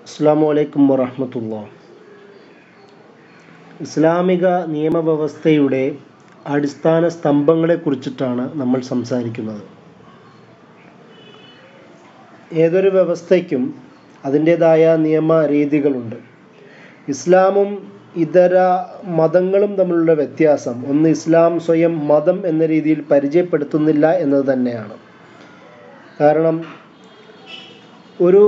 അസ്സാമു അലൈക്കും വറഹമത്തുള്ള ഇസ്ലാമിക നിയമവ്യവസ്ഥയുടെ അടിസ്ഥാന സ്തംഭങ്ങളെക്കുറിച്ചിട്ടാണ് നമ്മൾ സംസാരിക്കുന്നത് ഏതൊരു വ്യവസ്ഥയ്ക്കും അതിൻ്റേതായ നിയമ രീതികളുണ്ട് ഇസ്ലാമും ഇതര മതങ്ങളും തമ്മിലുള്ള വ്യത്യാസം ഒന്ന് ഇസ്ലാം സ്വയം മതം എന്ന രീതിയിൽ പരിചയപ്പെടുത്തുന്നില്ല എന്നത് തന്നെയാണ് കാരണം ഒരു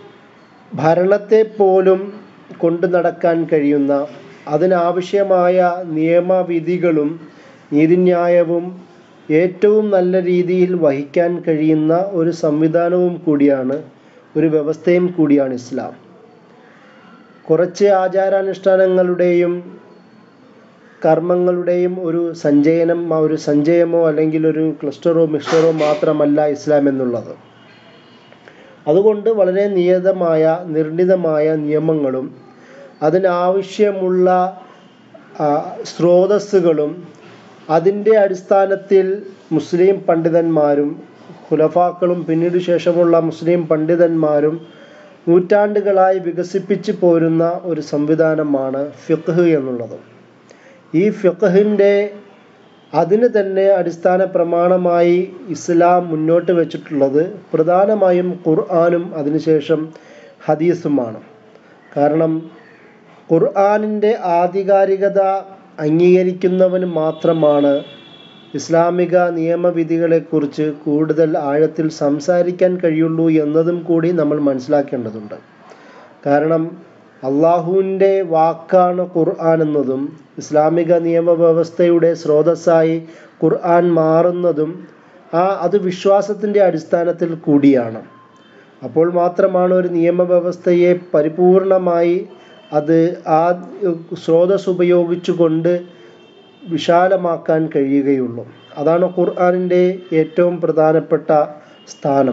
ഭരണത്തെ പോലും കൊണ്ടു നടക്കാൻ കഴിയുന്ന അതിനാവശ്യമായ നിയമവിധികളും നീതിന്യായവും ഏറ്റവും നല്ല രീതിയിൽ വഹിക്കാൻ കഴിയുന്ന ഒരു സംവിധാനവും കൂടിയാണ് ഒരു വ്യവസ്ഥയും കൂടിയാണ് ഇസ്ലാം കുറച്ച് ആചാരാനുഷ്ഠാനങ്ങളുടെയും കർമ്മങ്ങളുടെയും ഒരു സഞ്ചയനം ഒരു സഞ്ചയമോ അല്ലെങ്കിൽ ഒരു ക്ലസ്റ്ററോ മിക്സ്ചറോ മാത്രമല്ല ഇസ്ലാം എന്നുള്ളത് അതുകൊണ്ട് വളരെ നിയതമായ നിർണിതമായ നിയമങ്ങളും അതിനാവശ്യമുള്ള സ്രോതസ്സുകളും അതിൻ്റെ അടിസ്ഥാനത്തിൽ മുസ്ലിം പണ്ഡിതന്മാരും ഖുലഫാക്കളും പിന്നീട് ശേഷമുള്ള മുസ്ലിം പണ്ഡിതന്മാരും നൂറ്റാണ്ടുകളായി വികസിപ്പിച്ചു പോരുന്ന ഒരു സംവിധാനമാണ് ഫിഖ് എന്നുള്ളത് ഈ ഫിഖിൻ്റെ അതിന് തന്നെ അടിസ്ഥാന പ്രമാണമായി ഇസ്ലാം മുന്നോട്ട് വെച്ചിട്ടുള്ളത് പ്രധാനമായും ഖുർആാനും അതിനുശേഷം ഹദീസുമാണ് കാരണം ഖുർആാനിൻ്റെ ആധികാരികത അംഗീകരിക്കുന്നവന് മാത്രമാണ് ഇസ്ലാമിക നിയമവിധികളെക്കുറിച്ച് കൂടുതൽ ആഴത്തിൽ സംസാരിക്കാൻ കഴിയുള്ളൂ എന്നതും കൂടി നമ്മൾ മനസ്സിലാക്കേണ്ടതുണ്ട് കാരണം അള്ളാഹുവിൻ്റെ വാക്കാണ് ഖുർആൻ എന്നതും ഇസ്ലാമിക നിയമവ്യവസ്ഥയുടെ സ്രോതസ്സായി ഖുർആൻ മാറുന്നതും ആ അത് വിശ്വാസത്തിൻ്റെ അടിസ്ഥാനത്തിൽ കൂടിയാണ് അപ്പോൾ മാത്രമാണ് ഒരു നിയമവ്യവസ്ഥയെ പരിപൂർണമായി അത് ആ സ്രോതസ് ഉപയോഗിച്ചുകൊണ്ട് വിശാലമാക്കാൻ കഴിയുകയുള്ളൂ അതാണ് ഖുർആാനിൻ്റെ ഏറ്റവും പ്രധാനപ്പെട്ട സ്ഥാനം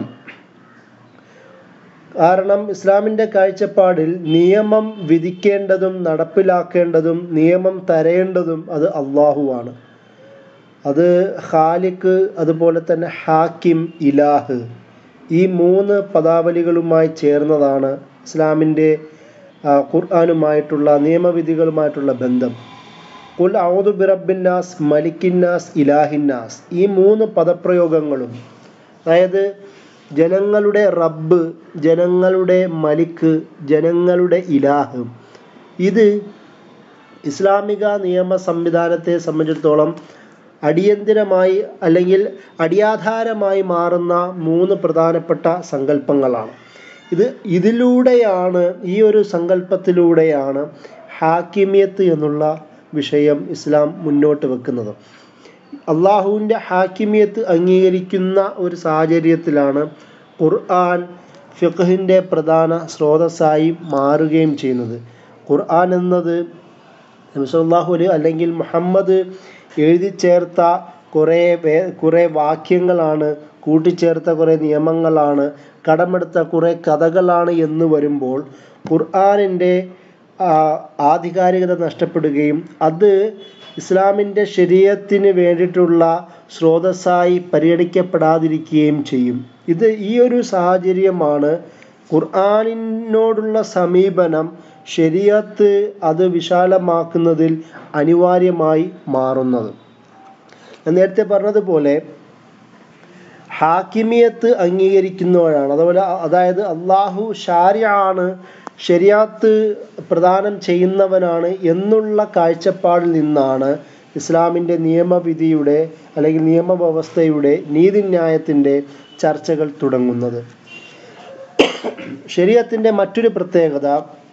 കാരണം ഇസ്ലാമിൻ്റെ കാഴ്ചപ്പാടിൽ നിയമം വിധിക്കേണ്ടതും നടപ്പിലാക്കേണ്ടതും നിയമം തരേണ്ടതും അത് അള്ളാഹുവാണ് അത് ഖാലിക്ക് അതുപോലെ തന്നെ ഹാക്കിം ഇലാഹ് ഈ മൂന്ന് പദാവലികളുമായി ചേർന്നതാണ് ഇസ്ലാമിൻ്റെ ഖുർആാനുമായിട്ടുള്ള നിയമവിധികളുമായിട്ടുള്ള ബന്ധം കുൽ ഔദു ബിറബിന്നാസ് മലിക്കിന്നാസ് ഇലാഹിന്നാസ് ഈ മൂന്ന് പദപ്രയോഗങ്ങളും അതായത് ജനങ്ങളുടെ റബ്ബ് ജനങ്ങളുടെ മലിക്ക് ജനങ്ങളുടെ ഇലാഹ് ഇത് ഇസ്ലാമിക നിയമ സംവിധാനത്തെ സംബന്ധിച്ചിടത്തോളം അടിയന്തിരമായി അല്ലെങ്കിൽ അടിയാധാരമായി മാറുന്ന മൂന്ന് പ്രധാനപ്പെട്ട സങ്കല്പങ്ങളാണ് ഇത് ഇതിലൂടെയാണ് ഈ ഒരു സങ്കല്പത്തിലൂടെയാണ് ഹാക്കിമിയത്ത് എന്നുള്ള വിഷയം ഇസ്ലാം മുന്നോട്ട് വെക്കുന്നത് അള്ളാഹുവിൻ്റെ ഹാക്കിമിയത്ത് അംഗീകരിക്കുന്ന ഒരു സാഹചര്യത്തിലാണ് ഖുർആൻ ഫിഖഹിൻ്റെ പ്രധാന സ്രോതസ്സായി മാറുകയും ചെയ്യുന്നത് ഖുർആൻ എന്നത് നബിസല്ലാഹു അലൈ അല്ലെങ്കിൽ മുഹമ്മദ് എഴുതി ചേർത്ത കുറേ കുറേ വാക്യങ്ങളാണ് കൂട്ടിച്ചേർത്ത കുറേ നിയമങ്ങളാണ് കടമെടുത്ത കുറേ കഥകളാണ് എന്ന് വരുമ്പോൾ ഖുർആാനിൻ്റെ ആധികാരികത നഷ്ടപ്പെടുകയും അത് ഇസ്ലാമിൻ്റെ ശരീരത്തിന് വേണ്ടിയിട്ടുള്ള സ്രോതസ്സായി പരിഗണിക്കപ്പെടാതിരിക്കുകയും ചെയ്യും ഇത് ഈ ഒരു സാഹചര്യമാണ് ഖുർആാനിനോടുള്ള സമീപനം ശരീരത്ത് അത് വിശാലമാക്കുന്നതിൽ അനിവാര്യമായി മാറുന്നത് നേരത്തെ പറഞ്ഞതുപോലെ ഹാക്കിമിയത്ത് അംഗീകരിക്കുന്നവരാണ് അതുപോലെ അതായത് അള്ളാഹു ഷാരിയാണ് ശരിയാത്ത് പ്രദാനം ചെയ്യുന്നവനാണ് എന്നുള്ള കാഴ്ചപ്പാടിൽ നിന്നാണ് ഇസ്ലാമിൻ്റെ നിയമവിധിയുടെ അല്ലെങ്കിൽ നിയമവ്യവസ്ഥയുടെ നീതിന്യായത്തിൻ്റെ ചർച്ചകൾ തുടങ്ങുന്നത് ശരീരത്തിൻ്റെ മറ്റൊരു പ്രത്യേകത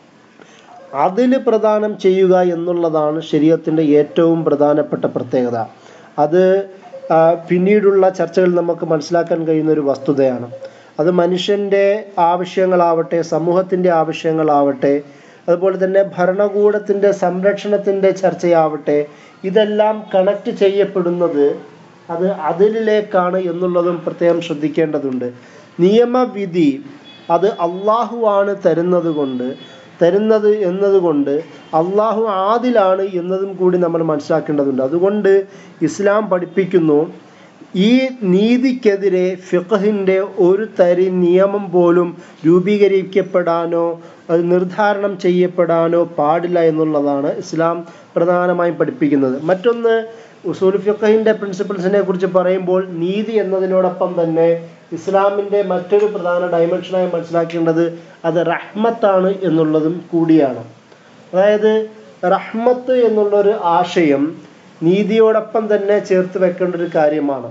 അതിൽ പ്രദാനം ചെയ്യുക എന്നുള്ളതാണ് ശരീരത്തിൻ്റെ ഏറ്റവും പ്രധാനപ്പെട്ട പ്രത്യേകത അത് പിന്നീടുള്ള ചർച്ചകൾ നമുക്ക് മനസ്സിലാക്കാൻ കഴിയുന്ന ഒരു വസ്തുതയാണ് അത് മനുഷ്യൻ്റെ ആവശ്യങ്ങളാവട്ടെ സമൂഹത്തിൻ്റെ ആവശ്യങ്ങളാവട്ടെ അതുപോലെ തന്നെ ഭരണകൂടത്തിൻ്റെ സംരക്ഷണത്തിൻ്റെ ചർച്ചയാവട്ടെ ഇതെല്ലാം കണക്ട് ചെയ്യപ്പെടുന്നത് അത് അതിലിലേക്കാണ് എന്നുള്ളതും പ്രത്യേകം ശ്രദ്ധിക്കേണ്ടതുണ്ട് നിയമവിധി അത് അള്ളാഹുവാണ് തരുന്നത് കൊണ്ട് തരുന്നത് എന്നതുകൊണ്ട് അള്ളാഹു ആദിലാണ് എന്നതും കൂടി നമ്മൾ മനസ്സിലാക്കേണ്ടതുണ്ട് അതുകൊണ്ട് ഇസ്ലാം പഠിപ്പിക്കുന്നു ഈ നീതിക്കെതിരെ ഫിഖഹിൻ്റെ ഒരു തരി നിയമം പോലും രൂപീകരിക്കപ്പെടാനോ അത് നിർദ്ധാരണം ചെയ്യപ്പെടാനോ പാടില്ല എന്നുള്ളതാണ് ഇസ്ലാം പ്രധാനമായും പഠിപ്പിക്കുന്നത് മറ്റൊന്ന് ഉസൂൽ ഫിഖഹിൻ്റെ പ്രിൻസിപ്പിൾസിനെ കുറിച്ച് പറയുമ്പോൾ നീതി എന്നതിനോടൊപ്പം തന്നെ ഇസ്ലാമിൻ്റെ മറ്റൊരു പ്രധാന ഡയമെൻഷനായി മനസ്സിലാക്കേണ്ടത് അത് റഹ്മത്താണ് എന്നുള്ളതും കൂടിയാണ് അതായത് റഹ്മത്ത് എന്നുള്ളൊരു ആശയം നീതിയോടൊപ്പം തന്നെ ചേർത്ത് വെക്കേണ്ട ഒരു കാര്യമാണ്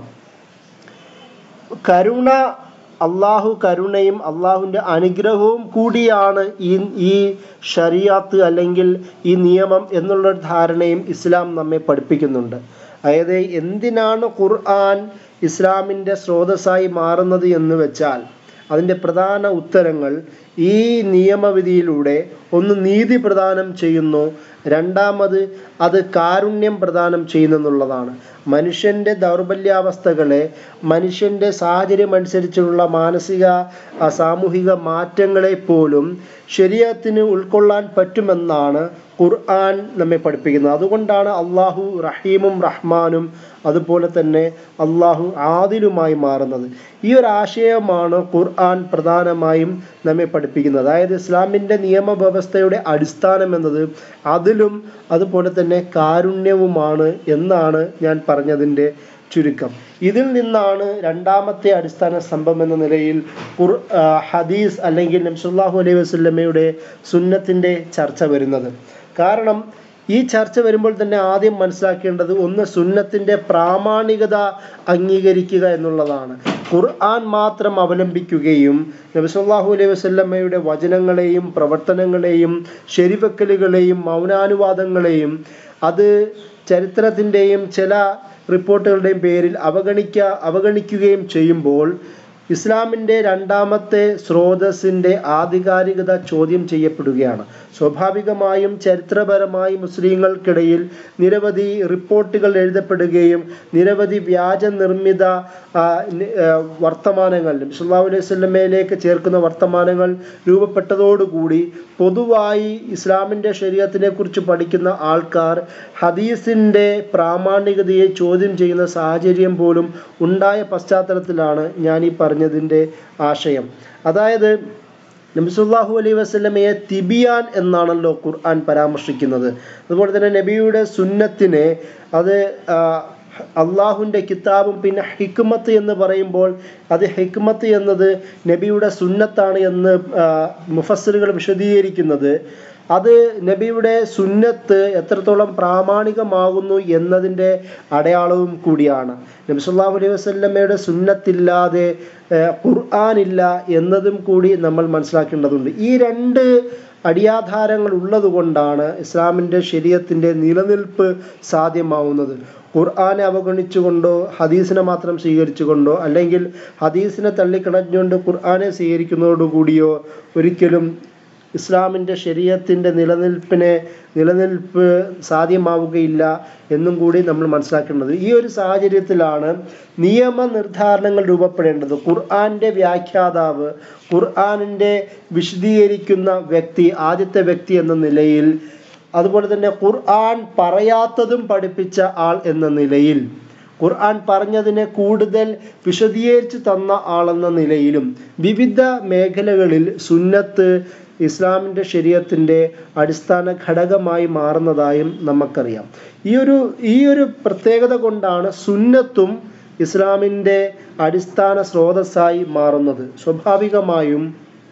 കരുണ അള്ളാഹു കരുണയും അള്ളാഹുവിൻ്റെ അനുഗ്രഹവും കൂടിയാണ് ഈ ഈ ഷറിയാത്ത് അല്ലെങ്കിൽ ഈ നിയമം എന്നുള്ളൊരു ധാരണയും ഇസ്ലാം നമ്മെ പഠിപ്പിക്കുന്നുണ്ട് അതായത് എന്തിനാണ് ഖുർആൻ ഇസ്ലാമിൻ്റെ സ്രോതസ്സായി മാറുന്നത് എന്ന് വെച്ചാൽ അതിൻ്റെ പ്രധാന ഉത്തരങ്ങൾ ഈ നിയമവിധിയിലൂടെ ഒന്ന് നീതി പ്രദാനം ചെയ്യുന്നു രണ്ടാമത് അത് കാരുണ്യം പ്രദാനം ചെയ്യുന്നെന്നുള്ളതാണ് മനുഷ്യൻ്റെ ദൗർബല്യാവസ്ഥകളെ മനുഷ്യൻ്റെ സാഹചര്യം അനുസരിച്ചുള്ള മാനസിക ആ, സാമൂഹിക മാറ്റങ്ങളെ പോലും ശരീരത്തിന് ഉൾക്കൊള്ളാൻ പറ്റുമെന്നാണ് ഖുർആൻ നമ്മെ പഠിപ്പിക്കുന്നത് അതുകൊണ്ടാണ് അള്ളാഹു റഹീമും റഹ്മാനും അതുപോലെ തന്നെ അള്ളാഹു ആദിലുമായി മാറുന്നത് ഈ ഒരു ആശയമാണ് ഖുർആൻ പ്രധാനമായും നമ്മെ പഠിപ്പിക്കുന്നത് അതായത് ഇസ്ലാമിൻ്റെ നിയമവ്യവസ്ഥയുടെ അടിസ്ഥാനം എന്നത് അതിലും അതുപോലെ തന്നെ കാരുണ്യവുമാണ് എന്നാണ് ഞാൻ പറഞ്ഞതിൻ്റെ ചുരുക്കം ഇതിൽ നിന്നാണ് രണ്ടാമത്തെ അടിസ്ഥാന സ്തംഭം എന്ന നിലയിൽ ഖുർ ആ, ഹദീസ് അല്ലെങ്കിൽ നബ്സുല്ലാഹു അലൈഹി വസല്ലമയുടെ സുന്നത്തിൻ്റെ ചർച്ച വരുന്നത് കാരണം ഈ ചർച്ച വരുമ്പോൾ തന്നെ ആദ്യം മനസ്സിലാക്കേണ്ടത് ഒന്ന് സുന്നത്തിൻ്റെ പ്രാമാണികത അംഗീകരിക്കുക എന്നുള്ളതാണ് ഖുർആൻ മാത്രം അവലംബിക്കുകയും നബി സല്ലല്ലാഹു അലൈഹി വസല്ലമയുടെ വചനങ്ങളെയും പ്രവർത്തനങ്ങളെയും ശരിവെക്കലുകളെയും മൗനാനുവാദങ്ങളെയും അത് ചരിത്രത്തിൻ്റെയും ചില റിപ്പോർട്ടുകളുടെയും പേരിൽ അവഗണിക്ക അവഗണിക്കുകയും ചെയ്യുമ്പോൾ ഇസ്ലാമിൻ്റെ രണ്ടാമത്തെ സ്രോതസ്സിൻ്റെ ആധികാരികത ചോദ്യം ചെയ്യപ്പെടുകയാണ് സ്വാഭാവികമായും ചരിത്രപരമായി മുസ്ലിങ്ങൾക്കിടയിൽ നിരവധി റിപ്പോർട്ടുകൾ എഴുതപ്പെടുകയും നിരവധി വ്യാജ നിർമ്മിത ആ, നി- ആ, വർത്തമാനങ്ങൾ സല്ലല്ലാഹു അലൈഹി വസല്ലമയിലേക്ക് ചേർക്കുന്ന വർത്തമാനങ്ങൾ രൂപപ്പെട്ടതോടുകൂടി പൊതുവായി ഇസ്ലാമിൻ്റെ ശരീരത്തിനെ കുറിച്ച് പഠിക്കുന്ന ആൾക്കാർ ഹദീസിൻ്റെ പ്രാമാണികതയെ ചോദ്യം ചെയ്യുന്ന സാഹചര്യം പോലും ഉണ്ടായ പശ്ചാത്തലത്തിലാണ് ഞാൻ ഈ പറഞ്ഞതിൻ്റെ ആശയം അതായത് നബിസുല്ലാഹു അലൈഹി വസല്ലമയെ തിബിയാൻ എന്നാണല്ലോ ഖുർആൻ പരാമർശിക്കുന്നത് അതുപോലെ തന്നെ നബിയുടെ സുന്നത്തിനെ അത് ആ, അള്ളാഹുവിൻ്റെ കിതാബും പിന്നെ ഹിക്മത്ത് എന്ന് പറയുമ്പോൾ അത് ഹിക്മത്ത് എന്നത് നബിയുടെ സുന്നത്താണ് എന്ന് ആ, മുഫസ്സിറുകൾ വിശദീകരിക്കുന്നത് അത് നബിയുടെ സുന്നത്ത് എത്രത്തോളം പ്രാമാണികമാകുന്നു എന്നതിൻ്റെ അടയാളവും കൂടിയാണ് നബി സല്ലല്ലാഹു അലൈഹി വസല്ലമയുടെ സുന്നത്തില്ലാതെ ഏർ, ഖുർആൻ ഇല്ല എന്നതും കൂടി നമ്മൾ മനസ്സിലാക്കേണ്ടതുണ്ട് ഈ രണ്ട് അടിയാധാരങ്ങൾ ഉള്ളത് കൊണ്ടാണ് ഇസ്ലാമിൻ്റെ ശരീരത്തിൻ്റെ നിലനിൽപ്പ് സാധ്യമാവുന്നത് ഖുർആനെ അവഗണിച്ചുകൊണ്ടോ ഹദീസിനെ മാത്രം സ്വീകരിച്ചുകൊണ്ടോ അല്ലെങ്കിൽ ഹദീസിനെ തള്ളിക്കളഞ്ഞുകൊണ്ട് ഖുർആനെ സ്വീകരിക്കുന്നതോടുകൂടിയോ ഒരിക്കലും ഇസ്ലാമിൻ്റെ ശരീരത്തിൻ്റെ നിലനിൽപ്പിനെ നിലനിൽപ്പ് സാധ്യമാവുകയില്ല എന്നും കൂടി നമ്മൾ മനസ്സിലാക്കേണ്ടത് ഈ ഒരു സാഹചര്യത്തിലാണ് നിയമനിർദ്ധാരണങ്ങൾ രൂപപ്പെടേണ്ടത് ഖുർആൻ്റെ വ്യാഖ്യാതാവ് ഖുർആനിൻ്റെ വിശദീകരിക്കുന്ന വ്യക്തി ആദ്യത്തെ വ്യക്തി എന്ന നിലയിൽ അതുപോലെ തന്നെ ഖുർആൻ പറയാത്തതും പഠിപ്പിച്ച ആൾ എന്ന നിലയിൽ ഖുർആൻ പറഞ്ഞതിനെ കൂടുതൽ വിശദീകരിച്ച് തന്ന ആളെന്ന നിലയിലും വിവിധ മേഖലകളിൽ സുന്നത്ത് ഇസ്ലാമിൻ്റെ ശരീരത്തിൻ്റെ അടിസ്ഥാന ഘടകമായി മാറുന്നതായും നമുക്കറിയാം ഈ ഒരു ഈ ഒരു പ്രത്യേകത കൊണ്ടാണ് സുന്നത്തും ഇസ്ലാമിൻ്റെ അടിസ്ഥാന സ്രോതസ്സായി മാറുന്നത് സ്വാഭാവികമായും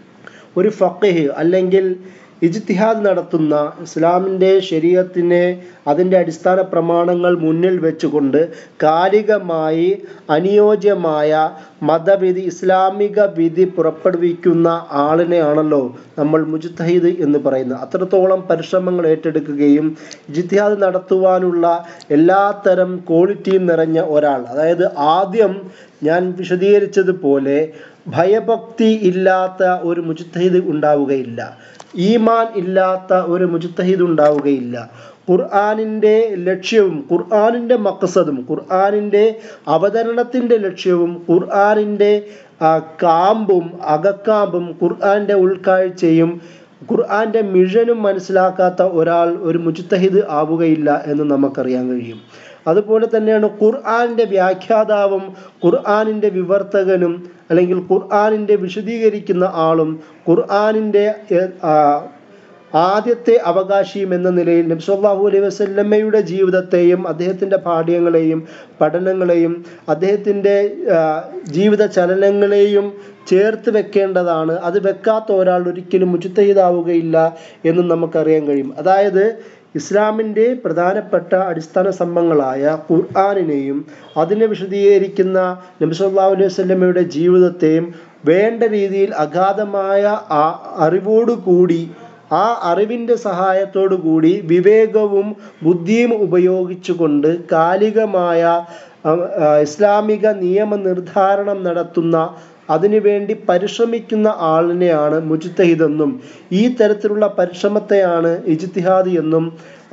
ഒരു ഫഖീഹ് അല്ലെങ്കിൽ ഇജ്തിഹാദ് നടത്തുന്ന ഇസ്ലാമിൻ്റെ ശരീരത്തിനെ അതിൻ്റെ അടിസ്ഥാന പ്രമാണങ്ങൾ മുന്നിൽ വെച്ചുകൊണ്ട് കാലികമായി അനുയോജ്യമായ മതവിധി ഇസ്ലാമിക വിധി പുറപ്പെടുവിക്കുന്ന ആളിനെയാണല്ലോ നമ്മൾ മുജ്തഹിദ് എന്ന് പറയുന്നത് അത്രത്തോളം പരിശ്രമങ്ങൾ ഏറ്റെടുക്കുകയും ഇജ്തിഹാദ് നടത്തുവാനുള്ള എല്ലാത്തരം ക്വാളിറ്റിയും നിറഞ്ഞ ഒരാൾ അതായത് ആദ്യം ഞാൻ വിശദീകരിച്ചതുപോലെ ഭയഭക്തി ഇല്ലാത്ത ഒരു മുജ്തഹിദ് ഉണ്ടാവുകയില്ല ഈമാൻ ഇല്ലാത്ത ഒരു മുജ്തഹിദ് ഉണ്ടാവുകയില്ല ഖുർആനിൻ്റെ ലക്ഷ്യവും ഖുർആനിൻ്റെ മക്സദും ഖുർആനിൻ്റെ അവതരണത്തിൻ്റെ ലക്ഷ്യവും ഖുർആനിൻ്റെ ആ, കാമ്പും അകക്കാമ്പും ഖുർആൻ്റെ ഉൾക്കാഴ്ചയും ഖുർആൻ്റെ മിഷനും മനസ്സിലാക്കാത്ത ഒരാൾ ഒരു മുജ്തഹിദ് ആവുകയില്ല എന്ന് നമുക്കറിയാൻ കഴിയും അതുപോലെ തന്നെയാണ് ഖുർആാനിൻ്റെ വ്യാഖ്യാതാവും ഖുർആാനിൻ്റെ വിവർത്തകനും അല്ലെങ്കിൽ ഖുർആാനിൻ്റെ വിശദീകരിക്കുന്ന ആളും ഖുർആാനിൻ്റെ ആദ്യത്തെ അവകാശിയും എന്ന നിലയിൽ നബി സല്ലല്ലാഹു അലൈഹി വസല്ലമയുടെ ജീവിതത്തെയും അദ്ദേഹത്തിൻ്റെ പാഠ്യങ്ങളെയും പഠനങ്ങളെയും അദ്ദേഹത്തിൻ്റെ ജീവിത ചലനങ്ങളെയും ചേർത്ത് വെക്കേണ്ടതാണ് അത് വെക്കാത്ത ഒരാൾ ഒരിക്കലും മുജുത്തഹിദാവുകയില്ല എന്നും നമുക്കറിയാൻ കഴിയും അതായത് ഇസ്ലാമിൻ്റെ പ്രധാനപ്പെട്ട അടിസ്ഥാന സംഭവങ്ങളായ ഖുർആാനിനെയും അതിനെ വിശദീകരിക്കുന്ന നബി സല്ലല്ലാഹു അലൈഹി വസല്ലമയുടെ ജീവിതത്തെയും വേണ്ട രീതിയിൽ അഗാധമായ ആ അറിവോടുകൂടി ആ അറിവിൻ്റെ സഹായത്തോടു കൂടി വിവേകവും ബുദ്ധിയും ഉപയോഗിച്ചുകൊണ്ട് കാലികമായ ഇസ്ലാമിക നിയമനിർദ്ധാരണം നടത്തുന്ന അതിനുവേണ്ടി പരിശ്രമിക്കുന്ന ആളിനെയാണ് മുജ്തഹിദെന്നും ഈ തരത്തിലുള്ള പരിശ്രമത്തെയാണ് ഇജ്തിഹാദ് എന്നും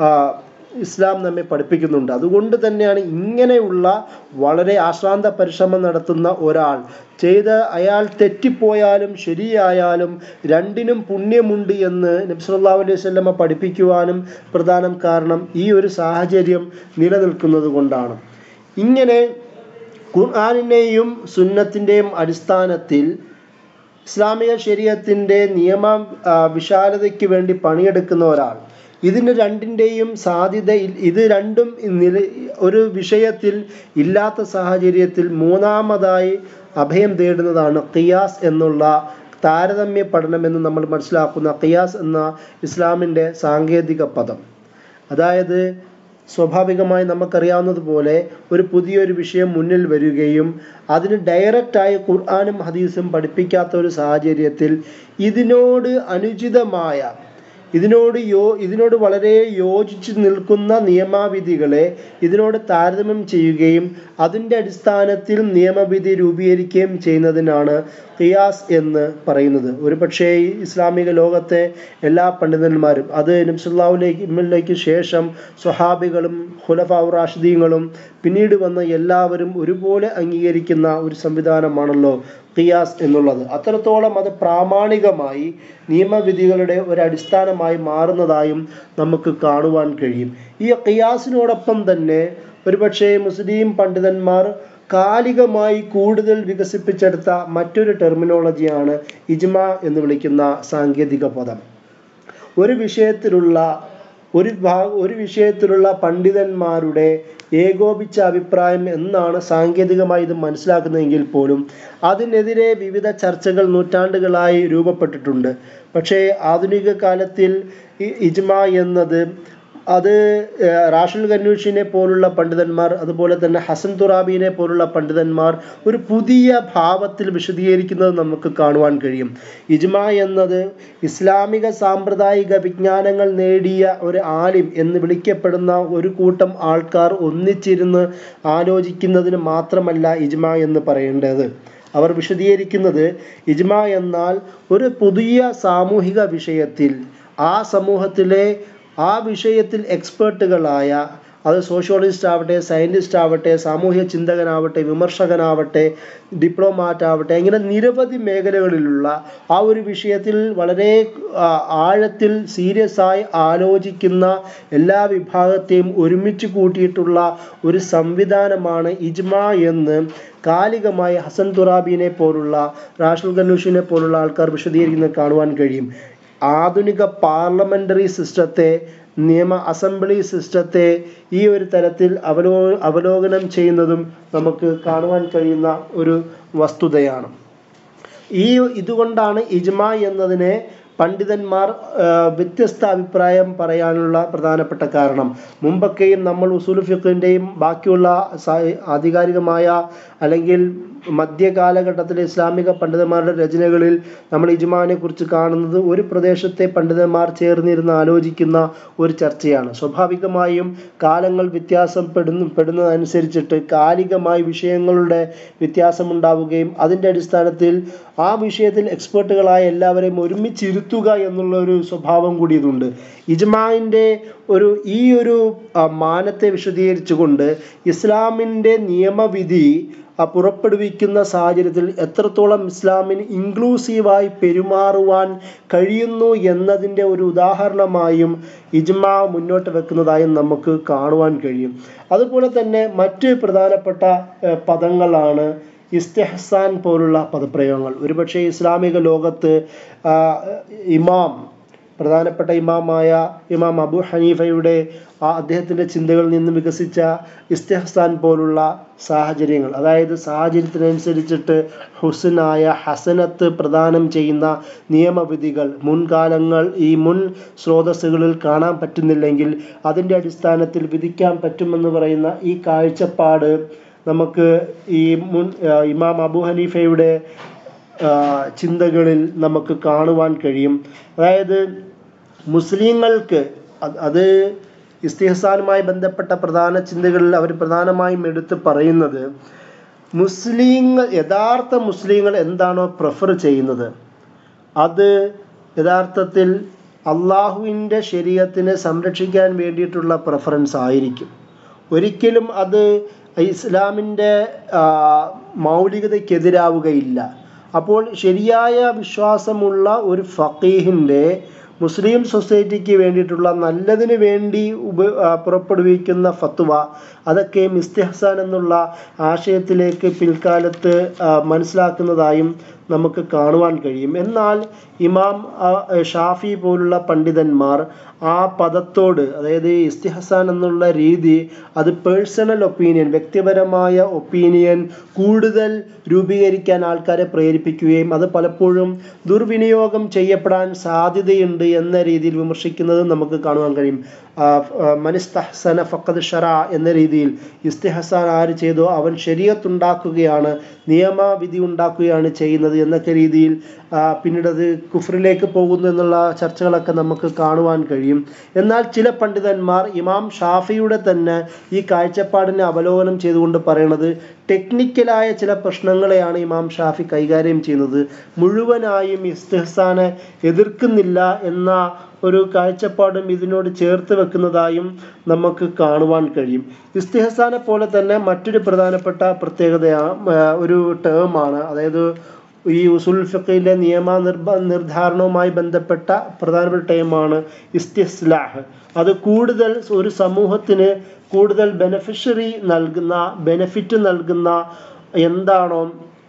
ഇസ്ലാം നമ്മെ പഠിപ്പിക്കുന്നുണ്ട് അതുകൊണ്ട് തന്നെയാണ് ഇങ്ങനെയുള്ള വളരെ ആശ്രാന്ത പരിശ്രമം നടത്തുന്ന ഒരാൾ ചെയ്ത അയാൾ തെറ്റിപ്പോയാലും ശരിയായാലും രണ്ടിനും പുണ്യമുണ്ട് എന്ന് നബി സല്ലല്ലാഹു അലൈഹി വസല്ലമ പഠിപ്പിക്കുവാനും പ്രധാനം കാരണം ഈ ഒരു സാഹചര്യം നിലനിൽക്കുന്നത് കൊണ്ടാണ് ഇങ്ങനെ ഖുർആാനിൻ്റെയും സുന്നത്തിൻ്റെയും അടിസ്ഥാനത്തിൽ ഇസ്ലാമിക ശരീരത്തിൻ്റെ നിയമ വിശാലതയ്ക്ക് വേണ്ടി പണിയെടുക്കുന്ന ഒരാൾ ഇതിന് രണ്ടിൻ്റെയും സാധ്യത ഇത് രണ്ടും നില ഒരു വിഷയത്തിൽ ഇല്ലാത്ത സാഹചര്യത്തിൽ മൂന്നാമതായി അഭയം തേടുന്നതാണ് ഖിയാസ് എന്നുള്ള താരതമ്യ പഠനം എന്ന് നമ്മൾ മനസ്സിലാക്കുന്ന ഖിയാസ് എന്ന ഇസ്ലാമിൻ്റെ സാങ്കേതിക പദം അതായത് സ്വാഭാവികമായി നമുക്കറിയാവുന്നതുപോലെ ഒരു പുതിയൊരു വിഷയം മുന്നിൽ വരികയും അതിന് ഡയറക്റ്റായി ഖുർആാനും ഹദീസും പഠിപ്പിക്കാത്ത ഒരു സാഹചര്യത്തിൽ ഇതിനോട് അനുചിതമായ ഇതിനോട് യോ ഇതിനോട് വളരെ യോജിച്ച് നിൽക്കുന്ന നിയമാവിധികളെ ഇതിനോട് താരതമ്യം ചെയ്യുകയും അതിൻ്റെ അടിസ്ഥാനത്തിൽ നിയമവിധി രൂപീകരിക്കുകയും ചെയ്യുന്നതിനാണ് ഖിയാസ് എന്ന് പറയുന്നത് ഒരു പക്ഷേ ഈ ഇസ്ലാമിക ലോകത്തെ എല്ലാ പണ്ഡിതന്മാരും അത് നബ്സുല്ലാവിലേക്ക് ശേഷം സ്വഹാബികളും ഖുലഫാ റാഷിദീങ്ങളും പിന്നീട് വന്ന എല്ലാവരും ഒരുപോലെ അംഗീകരിക്കുന്ന ഒരു സംവിധാനമാണല്ലോ ഖിയാസ് എന്നുള്ളത് അത്രത്തോളം അത് പ്രാമാണികമായി നിയമവിധികളുടെ ഒരു അടിസ്ഥാനമായി മാറുന്നതായും നമുക്ക് കാണുവാൻ കഴിയും ഈ ഖിയാസിനോടൊപ്പം തന്നെ ഒരുപക്ഷെ മുസ്ലിം പണ്ഡിതന്മാർ കാലികമായി കൂടുതൽ വികസിപ്പിച്ചെടുത്ത മറ്റൊരു ടെർമിനോളജിയാണ് ഇജ്മ എന്ന് വിളിക്കുന്ന സാങ്കേതിക പദം ഒരു വിഷയത്തിലുള്ള ഒരു ഭാ ഒരു വിഷയത്തിലുള്ള പണ്ഡിതന്മാരുടെ ഏകോപിച്ച അഭിപ്രായം എന്നാണ് സാങ്കേതികമായി ഇത് മനസ്സിലാക്കുന്നതെങ്കിൽ പോലും അതിനെതിരെ വിവിധ ചർച്ചകൾ നൂറ്റാണ്ടുകളായി രൂപപ്പെട്ടിട്ടുണ്ട് പക്ഷേ ആധുനിക കാലത്തിൽ ഇജ്മ എന്നത് അത് റാഷൽ ഖന്നൂഷിനെ പോലുള്ള പണ്ഡിതന്മാർ അതുപോലെ തന്നെ ഹസൻ തുറാബിനെ പോലുള്ള പണ്ഡിതന്മാർ ഒരു പുതിയ ഭാവത്തിൽ വിശദീകരിക്കുന്നത് നമുക്ക് കാണുവാൻ കഴിയും ഇജ്മ എന്നത് ഇസ്ലാമിക സാമ്പ്രദായിക വിജ്ഞാനങ്ങൾ നേടിയ ഒരു ആലിം എന്ന് വിളിക്കപ്പെടുന്ന ഒരു കൂട്ടം ആൾക്കാർ ഒന്നിച്ചിരുന്ന് ആലോചിക്കുന്നതിന് മാത്രമല്ല ഇജ്മ എന്ന് പറയേണ്ടത് അവർ വിശദീകരിക്കുന്നത് ഇജ്മ എന്നാൽ ഒരു പുതിയ സാമൂഹിക വിഷയത്തിൽ ആ സമൂഹത്തിലെ ആ വിഷയത്തിൽ എക്സ്പേർട്ടുകളായ അത് സോഷ്യോളജിസ്റ്റ് ആവട്ടെ സയൻറ്റിസ്റ്റ് ആവട്ടെ സാമൂഹ്യ ചിന്തകനാവട്ടെ വിമർശകനാവട്ടെ ഡിപ്ലോമാറ്റ് ആവട്ടെ ഇങ്ങനെ നിരവധി മേഖലകളിലുള്ള ആ ഒരു വിഷയത്തിൽ വളരെ ആഴത്തിൽ സീരിയസ് ആയി ആലോചിക്കുന്ന എല്ലാ വിഭാഗത്തെയും ഒരുമിച്ച് കൂട്ടിയിട്ടുള്ള ഒരു സംവിധാനമാണ് ഇജ്മ എന്ന് കാലികമായി ഹസൻ തുറാബിനെ പോലുള്ള റാഷൽ ഖന്നൂഷിനെ പോലുള്ള ആൾക്കാർ വിശദീകരിക്കുന്നത് കാണുവാൻ കഴിയും ആധുനിക പാർലമെൻ്ററി സിസ്റ്റത്തെ നിയമ അസംബ്ലി സിസ്റ്റത്തെ ഈ ഒരു തരത്തിൽ അവലോ അവലോകനം ചെയ്യുന്നതും നമുക്ക് കാണുവാൻ കഴിയുന്ന ഒരു വസ്തുതയാണ് ഈ ഇതുകൊണ്ടാണ് ഇജ്മ എന്നതിനെ പണ്ഡിതന്മാർ വ്യത്യസ്ത അഭിപ്രായം പറയാനുള്ള പ്രധാനപ്പെട്ട കാരണം മുമ്പൊക്കെയും നമ്മൾ ഉസൂൽ ഫിഖിൻ്റെയും ബാക്കിയുള്ള ആധികാരികമായ അല്ലെങ്കിൽ മധ്യകാലഘട്ടത്തിലെ ഇസ്ലാമിക പണ്ഡിതന്മാരുടെ രചനകളിൽ നമ്മൾ ഇജ്മാനെ കുറിച്ച് കാണുന്നത് ഒരു പ്രദേശത്തെ പണ്ഡിതന്മാർ ചേർന്നിരുന്ന് ആലോചിക്കുന്ന ഒരു ചർച്ചയാണ് സ്വാഭാവികമായും കാലങ്ങൾ വ്യത്യാസം പെടുന്നു പെടുന്നതനുസരിച്ചിട്ട് കാലികമായി വിഷയങ്ങളുടെ വ്യത്യാസമുണ്ടാവുകയും അതിൻ്റെ അടിസ്ഥാനത്തിൽ ആ വിഷയത്തിൽ എക്സ്പേർട്ടുകളായ എല്ലാവരെയും ഒരുമിച്ചിരുത്തുക എന്നുള്ള ഒരു സ്വഭാവം കൂടി ഇതുണ്ട് ഇജ്മാൻ്റെ ഒരു ഈ ഒരു മാനത്തെ വിശദീകരിച്ചുകൊണ്ട് ഇസ്ലാമിൻ്റെ നിയമവിധി ആ പുറപ്പെടുവിക്കുന്ന സാഹചര്യത്തിൽ എത്രത്തോളം ഇസ്ലാമിന് ഇൻക്ലൂസീവായി പെരുമാറുവാൻ കഴിയുന്നു എന്നതിൻ്റെ ഒരു ഉദാഹരണമായും ഇജ്മാ മുന്നോട്ട് വെക്കുന്നതായും നമുക്ക് കാണുവാൻ കഴിയും അതുപോലെ തന്നെ മറ്റ് പ്രധാനപ്പെട്ട ഏർ പദങ്ങളാണ് ഇസ്തിഹ്സാൻ പോലുള്ള പദപ്രയോഗങ്ങൾ ഒരുപക്ഷെ ഇസ്ലാമിക ലോകത്ത് ആ, ഇമാം പ്രധാനപ്പെട്ട ഇമാമായ ഇമാം അബു ഹനീഫയുടെ ആ അദ്ദേഹത്തിൻ്റെ ചിന്തകളിൽ നിന്ന് വികസിച്ച ഇസ്തിഹ്സാൻ പോലുള്ള സാഹചര്യങ്ങൾ അതായത് സാഹചര്യത്തിനനുസരിച്ചിട്ട് ഹുസനായ ഹസനത്ത് പ്രദാനം ചെയ്യുന്ന നിയമവിധികൾ മുൻകാലങ്ങൾ ഈ മുൻ സ്രോതസ്സുകളിൽ കാണാൻ പറ്റുന്നില്ലെങ്കിൽ അതിൻ്റെ അടിസ്ഥാനത്തിൽ വിധിക്കാൻ പറ്റുമെന്ന് പറയുന്ന ഈ കാഴ്ചപ്പാട് നമുക്ക് ഈ മുൻ ആ, ഇമാം അബു ഹനീഫയുടെ ആ, ചിന്തകളിൽ നമുക്ക് കാണുവാൻ കഴിയും അതായത് മുസ്ലിങ്ങൾക്ക് അത് അത് ഇസ്തിഹസാനുമായി ബന്ധപ്പെട്ട പ്രധാന ചിന്തകളിൽ അവർ പ്രധാനമായും എടുത്ത് പറയുന്നത് മുസ്ലിങ്ങൾ യഥാർത്ഥ മുസ്ലിങ്ങൾ എന്താണോ പ്രിഫർ ചെയ്യുന്നത് അത് യഥാർത്ഥത്തിൽ അള്ളാഹുവിൻ്റെ ശരീരത്തിനെ സംരക്ഷിക്കാൻ വേണ്ടിയിട്ടുള്ള പ്രിഫറൻസ് ആയിരിക്കും ഒരിക്കലും അത് ഇസ്ലാമിൻ്റെ ആ, മൗലികതയ്ക്കെതിരാവുകയില്ല അപ്പോൾ ശരിയായ വിശ്വാസമുള്ള ഒരു ഫക്കീഹിൻ്റെ മുസ്ലിം സൊസൈറ്റിക്ക് വേണ്ടിയിട്ടുള്ള നല്ലതിന് വേണ്ടി ഉപ ആ, പുറപ്പെടുവിക്കുന്ന ഫത്വ അതൊക്കെ ഇസ്തിഹസാൻ എന്നുള്ള ആശയത്തിലേക്ക് പിൽക്കാലത്ത് ആ, മനസ്സിലാക്കുന്നതായും നമുക്ക് കാണുവാൻ കഴിയും എന്നാൽ ഇമാം ആ, ഷാഫി പോലുള്ള പണ്ഡിതന്മാർ ആ പദത്തോട് അതായത് ഇസ്തിഹസാൻ എന്നുള്ള രീതി അത് പേഴ്സണൽ ഒപ്പീനിയൻ വ്യക്തിപരമായ ഒപ്പീനിയൻ കൂടുതൽ രൂപീകരിക്കാൻ ആൾക്കാരെ പ്രേരിപ്പിക്കുകയും അത് പലപ്പോഴും ദുർവിനിയോഗം ചെയ്യപ്പെടാൻ സാധ്യതയുണ്ട് എന്ന രീതിയിൽ വിമർശിക്കുന്നത് നമുക്ക് കാണുവാൻ കഴിയും ആ, ആ, മനിസ്തഹസന ഫഖദ് ഷറ എന്ന രീതിയിൽ ഇസ്തിഹസാൻ ആര് ചെയ്തോ അവൻ ശരീഅത്തുണ്ടാക്കുകയാണ് നിയമവിധി ഉണ്ടാക്കുകയാണ് ചെയ്യുന്നത് എന്നൊക്കെ രീതിയിൽ ആ, പിന്നീട് അത് കുഫറിലേക്ക് പോകുന്നു എന്നുള്ള ചർച്ചകളൊക്കെ നമുക്ക് കാണുവാൻ കഴിയും എന്നാൽ ചില പണ്ഡിതന്മാർ ഇമാം ഷാഫിയുടെ തന്നെ ഈ കാഴ്ചപ്പാടിനെ അവലോകനം ചെയ്തുകൊണ്ട് പറയുന്നത് ടെക്നിക്കലായ ചില പ്രശ്നങ്ങളെയാണ് ഇമാം ഷാഫി കൈകാര്യം ചെയ്യുന്നത് മുഴുവനായും ഇസ്തിഹസാനെ എതിർക്കുന്നില്ല എന്ന ഒരു കാഴ്ചപ്പാടും ഇതിനോട് ചേർത്ത് വെക്കുന്നതായും നമുക്ക് കാണുവാൻ കഴിയും ഇസ്തിഹസാനെ പോലെ തന്നെ മറ്റൊരു പ്രധാനപ്പെട്ട പ്രത്യേകതയാണ് ഒരു ടേമാണ് അതായത് ഈ ഉസുൽ ഫിഖിലെ നിയമ നിർബ നിർദ്ധാരണവുമായി ബന്ധപ്പെട്ട പ്രധാനപ്പെട്ട ടൈമാണ് ഇസ്തിസ്ലാഹ് അത് കൂടുതൽ ഒരു സമൂഹത്തിന് കൂടുതൽ ബെനഫിഷ്യറി നൽകുന്ന ബെനഫിറ്റ് നൽകുന്ന എന്താണോ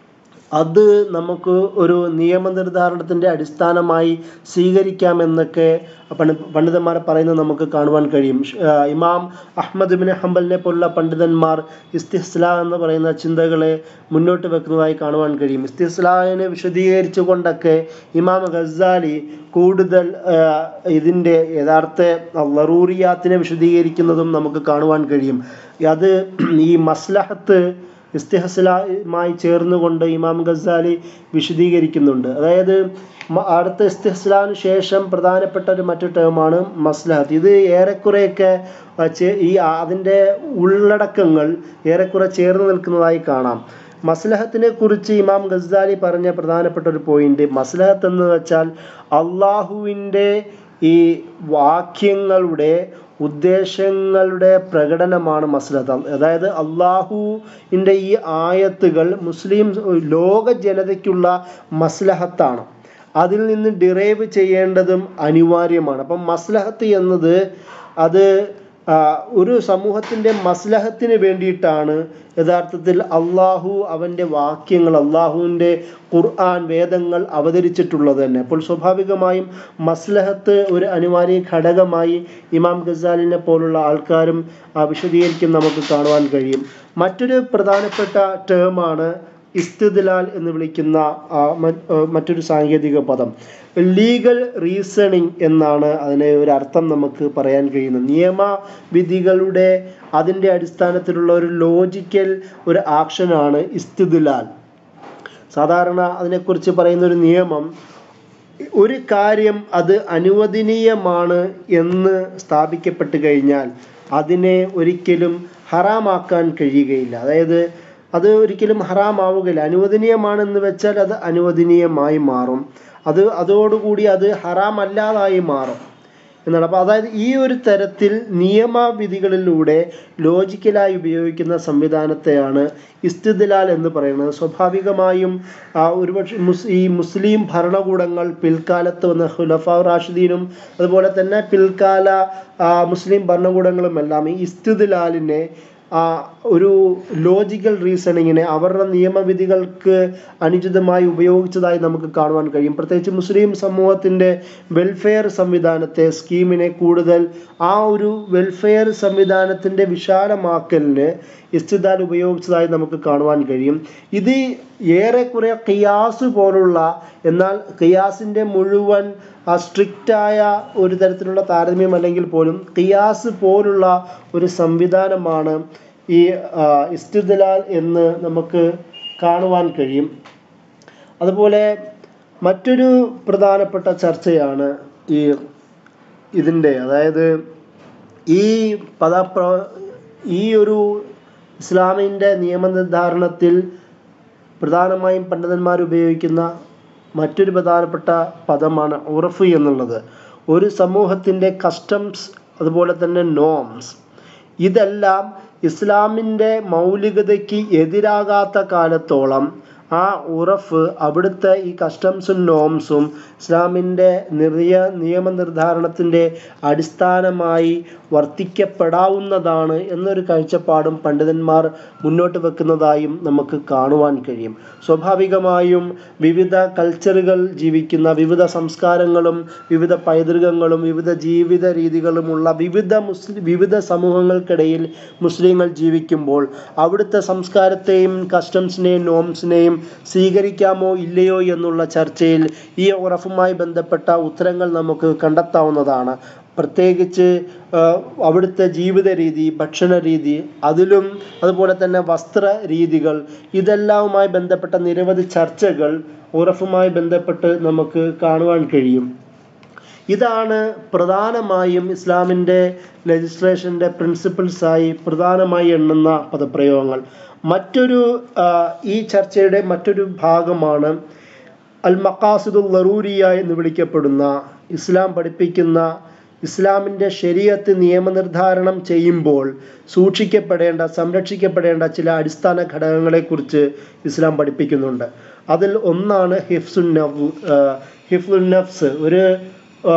അത് നമുക്ക് ഒരു നിയമനിർദ്ധാരണത്തിൻ്റെ അടിസ്ഥാനമായി സ്വീകരിക്കാമെന്നൊക്കെ പണ്ഡി പണ്ഡിതന്മാർ പറയുന്നത് നമുക്ക് കാണുവാൻ കഴിയും ഷ്- ആ, ഇമാം അഹ്മദ് ബിൻ ഹംബലിനെ പോലുള്ള പണ്ഡിതന്മാർ ഇസ്തിസ്ലാ എന്ന് പറയുന്ന ചിന്തകളെ മുന്നോട്ട് വെക്കുന്നതായി കാണുവാൻ കഴിയും ഇസ്തിസ്ലാഹിനെ വിശദീകരിച്ചു കൊണ്ടൊക്കെ ഇമാം ഗസാലി കൂടുതൽ ആ, ഇതിൻ്റെ യഥാർത്ഥ ലറൂറിയാത്തിനെ വിശദീകരിക്കുന്നതും നമുക്ക് കാണുവാൻ കഴിയും അത് ഈ മസ്ലഹത്ത് ഇസ്തിഹസ്ലാമായി ചേർന്നുകൊണ്ട് ഇമാം ഗസാലി വിശദീകരിക്കുന്നുണ്ട് അതായത് മ- അടുത്ത ഇസ്തിഹസ്ലാന് ശേഷം പ്രധാനപ്പെട്ട ഒരു മറ്റു ടേമാണ് മസ്ലഹത്ത് ഇത് ഏറെക്കുറെയൊക്കെ ആ, ചേ- ഈ ആ- അതിൻ്റെ ഉള്ളടക്കങ്ങൾ ഏറെക്കുറെ ചേർന്ന് നിൽക്കുന്നതായി കാണാം മസ്ലഹത്തിനെ കുറിച്ച് ഇമാം ഗസാലി പറഞ്ഞ പ്രധാനപ്പെട്ട ഒരു പോയിന്റ് മസ്ലഹത്ത് എന്ന് വെച്ചാൽ അള്ളാഹുവിൻ്റെ ഈ വാക്യങ്ങളുടെ ഉദ്ദേശങ്ങളുടെ പ്രകടനമാണ് മസ്ലഹത്ത് അതായത് അള്ളാഹുവിൻ്റെ ഈ ആയത്തുകൾ മുസ്ലിം ലോക ജനതയ്ക്കുള്ള മസ്ലഹത്താണ് അതിൽ നിന്ന് ഡിറൈവ് ചെയ്യേണ്ടതും അനിവാര്യമാണ് അപ്പം മസ്ലഹത്ത് എന്നത് അത് ആ, ഒരു സമൂഹത്തിൻ്റെ മസ്ലഹത്തിന് വേണ്ടിയിട്ടാണ് യഥാർത്ഥത്തിൽ അള്ളാഹു അവൻ്റെ വാക്യങ്ങൾ അള്ളാഹുവിൻ്റെ ഖുർആൻ വേദങ്ങൾ അവതരിച്ചിട്ടുള്ളത് തന്നെ അപ്പോൾ സ്വാഭാവികമായും മസ്ലഹത്ത് ഒരു അനിവാര്യ ഘടകമായി ഇമാം ഗസാലിനെ പോലുള്ള ആൾക്കാരും ആ, വിശദീകരിക്കും നമുക്ക് കാണുവാൻ കഴിയും മറ്റൊരു പ്രധാനപ്പെട്ട ടേമാണ് ഇസ്തിദ്ലാൽ എന്ന് വിളിക്കുന്ന ആ, മ- ആ, മറ്റൊരു സാങ്കേതിക പദം ലീഗൽ റീസണിങ് എന്നാണ് അതിനെ ഒരു അർത്ഥം നമുക്ക് പറയാൻ കഴിയുന്നത് നിയമവിധികളുടെ അതിൻ്റെ അടിസ്ഥാനത്തിലുള്ള ഒരു ലോജിക്കൽ ഒരു ആക്ഷനാണ് ഇസ്തിദ്ലാൽ സാധാരണ അതിനെക്കുറിച്ച് പറയുന്ന ഒരു നിയമം ഒരു കാര്യം അത് അനുവദനീയമാണ് എന്ന് സ്ഥാപിക്കപ്പെട്ട് കഴിഞ്ഞാൽ അതിനെ ഒരിക്കലും ഹറാമാക്കാൻ കഴിയുകയില്ല അതായത് അത് ഒരിക്കലും ഹറാമാവുകയില്ല അനുവദനീയമാണെന്ന് വെച്ചാൽ അത് അനുവദനീയമായി മാറും അത് അതോടുകൂടി അത് ഹറാമല്ലാതായി മാറും എന്നാണ് അപ്പോൾ അതായത് ഈ ഒരു തരത്തിൽ നിയമവിധികളിലൂടെ ലോജിക്കലായി ഉപയോഗിക്കുന്ന സംവിധാനത്തെയാണ് ഇസ്തിദ്ലാൽ എന്ന് പറയുന്നത് സ്വാഭാവികമായും ആ, ഒരുപക്ഷെ മുസ് ഈ മുസ്ലിം ഭരണകൂടങ്ങൾ പിൽക്കാലത്ത് വന്ന ഖുലഫാ റാഷിദീനും അതുപോലെ തന്നെ പിൽക്കാല ആ, മുസ്ലിം ഭരണകൂടങ്ങളുമെല്ലാം ഈ ഇസ്തിദ്ലാലിനെ ആ ഒരു ലോജിക്കൽ റീസണിങ്ങിനെ അവരുടെ നിയമവിധികൾക്ക് അനുചിതമായി ഉപയോഗിച്ചതായി നമുക്ക് കാണുവാൻ കഴിയും പ്രത്യേകിച്ച് മുസ്ലിം സമൂഹത്തിൻ്റെ വെൽഫെയർ സംവിധാനത്തെ സ്കീമിനെ കൂടുതൽ ആ ഒരു വെൽഫെയർ സംവിധാനത്തിൻ്റെ വിശാലമാക്കലിന് ഇസ്തിദാൽ ഉപയോഗിച്ചതായി നമുക്ക് കാണുവാൻ കഴിയും ഇത് ഏറെക്കുറെ ഖിയാസ് പോലുള്ള എന്നാൽ ഖിയാസിൻ്റെ മുഴുവൻ ആ സ്ട്രിക്റ്റായ ഒരു തരത്തിലുള്ള താരതമ്യം അല്ലെങ്കിൽ പോലും ഖിയാസ് പോലുള്ള ഒരു സംവിധാനമാണ് ഈ ആ, ഇസ്തിദ്ലാൽ എന്ന് നമുക്ക് കാണുവാൻ കഴിയും അതുപോലെ മറ്റൊരു പ്രധാനപ്പെട്ട ചർച്ചയാണ് ഈ ഇതിൻ്റെ അതായത് ഈ പദപ്ര ഈ ഒരു ഇസ്ലാമിൻ്റെ നിയമനിർദ്ധാരണത്തിൽ പ്രധാനമായും പണ്ഡിതന്മാർ ഉപയോഗിക്കുന്ന മറ്റൊരു പ്രധാനപ്പെട്ട പദമാണ് ഉറഫ് എന്നുള്ളത് ഒരു സമൂഹത്തിൻ്റെ കസ്റ്റംസ് അതുപോലെ തന്നെ നോംസ് ഇതെല്ലാം ഇസ്ലാമിൻ്റെ മൗലികതയ്ക്ക് എതിരാകാത്ത കാലത്തോളം ആ ഉറഫ് അവിടുത്തെ ഈ കസ്റ്റംസും നോംസും ഇസ്ലാമിൻ്റെ നിറിയ നിയമനിർദ്ധാരണത്തിൻ്റെ അടിസ്ഥാനമായി വർത്തിക്കപ്പെടാവുന്നതാണ് എന്നൊരു കാഴ്ചപ്പാടും പണ്ഡിതന്മാർ മുന്നോട്ട് വെക്കുന്നതായും നമുക്ക് കാണുവാൻ കഴിയും സ്വാഭാവികമായും വിവിധ കൾച്ചറുകൾ ജീവിക്കുന്ന വിവിധ സംസ്കാരങ്ങളും വിവിധ പൈതൃകങ്ങളും വിവിധ ജീവിത രീതികളുമുള്ള വിവിധ മുസ്ലിം വിവിധ സമൂഹങ്ങൾക്കിടയിൽ മുസ്ലിങ്ങൾ ജീവിക്കുമ്പോൾ അവിടുത്തെ സംസ്കാരത്തെയും കസ്റ്റംസിനെയും നോംസിനെയും സ്വീകരിക്കാമോ ഇല്ലയോ എന്നുള്ള ചർച്ചയിൽ ഈ ഉറഫുമായി ബന്ധപ്പെട്ട ഉത്തരങ്ങൾ നമുക്ക് കണ്ടെത്താവുന്നതാണ് പ്രത്യേകിച്ച് ആ, അവിടുത്തെ ജീവിത രീതി ഭക്ഷണ രീതി അതിലും അതുപോലെ തന്നെ വസ്ത്ര രീതികൾ ഇതെല്ലാവുമായി ബന്ധപ്പെട്ട നിരവധി ചർച്ചകൾ ഉറഫുമായി ബന്ധപ്പെട്ട് നമുക്ക് കാണുവാൻ കഴിയും ഇതാണ് പ്രധാനമായും ഇസ്ലാമിൻ്റെ ലെജിസ്ലേഷൻ്റെ പ്രിൻസിപ്പിൾസായി പ്രധാനമായി എണ്ണുന്ന പദപ്രയോഗങ്ങൾ മറ്റൊരു ആ, ഈ ചർച്ചയുടെ മറ്റൊരു ഭാഗമാണ് അൽ മക്കാസിദുൽ ലറൂരിയ എന്ന് വിളിക്കപ്പെടുന്ന ഇസ്ലാം പഠിപ്പിക്കുന്ന ഇസ്ലാമിൻ്റെ ശരീഅത്ത് നിയമനിർദ്ധാരണം ചെയ്യുമ്പോൾ സൂക്ഷിക്കപ്പെടേണ്ട സംരക്ഷിക്കപ്പെടേണ്ട ചില അടിസ്ഥാന ഘടകങ്ങളെക്കുറിച്ച് ഇസ്ലാം പഠിപ്പിക്കുന്നുണ്ട് അതിൽ ഒന്നാണ് ഹിഫ്സുൻ നഫ് ഹിഫ്ലുൻ നഫ്സ് ഒരു ആ,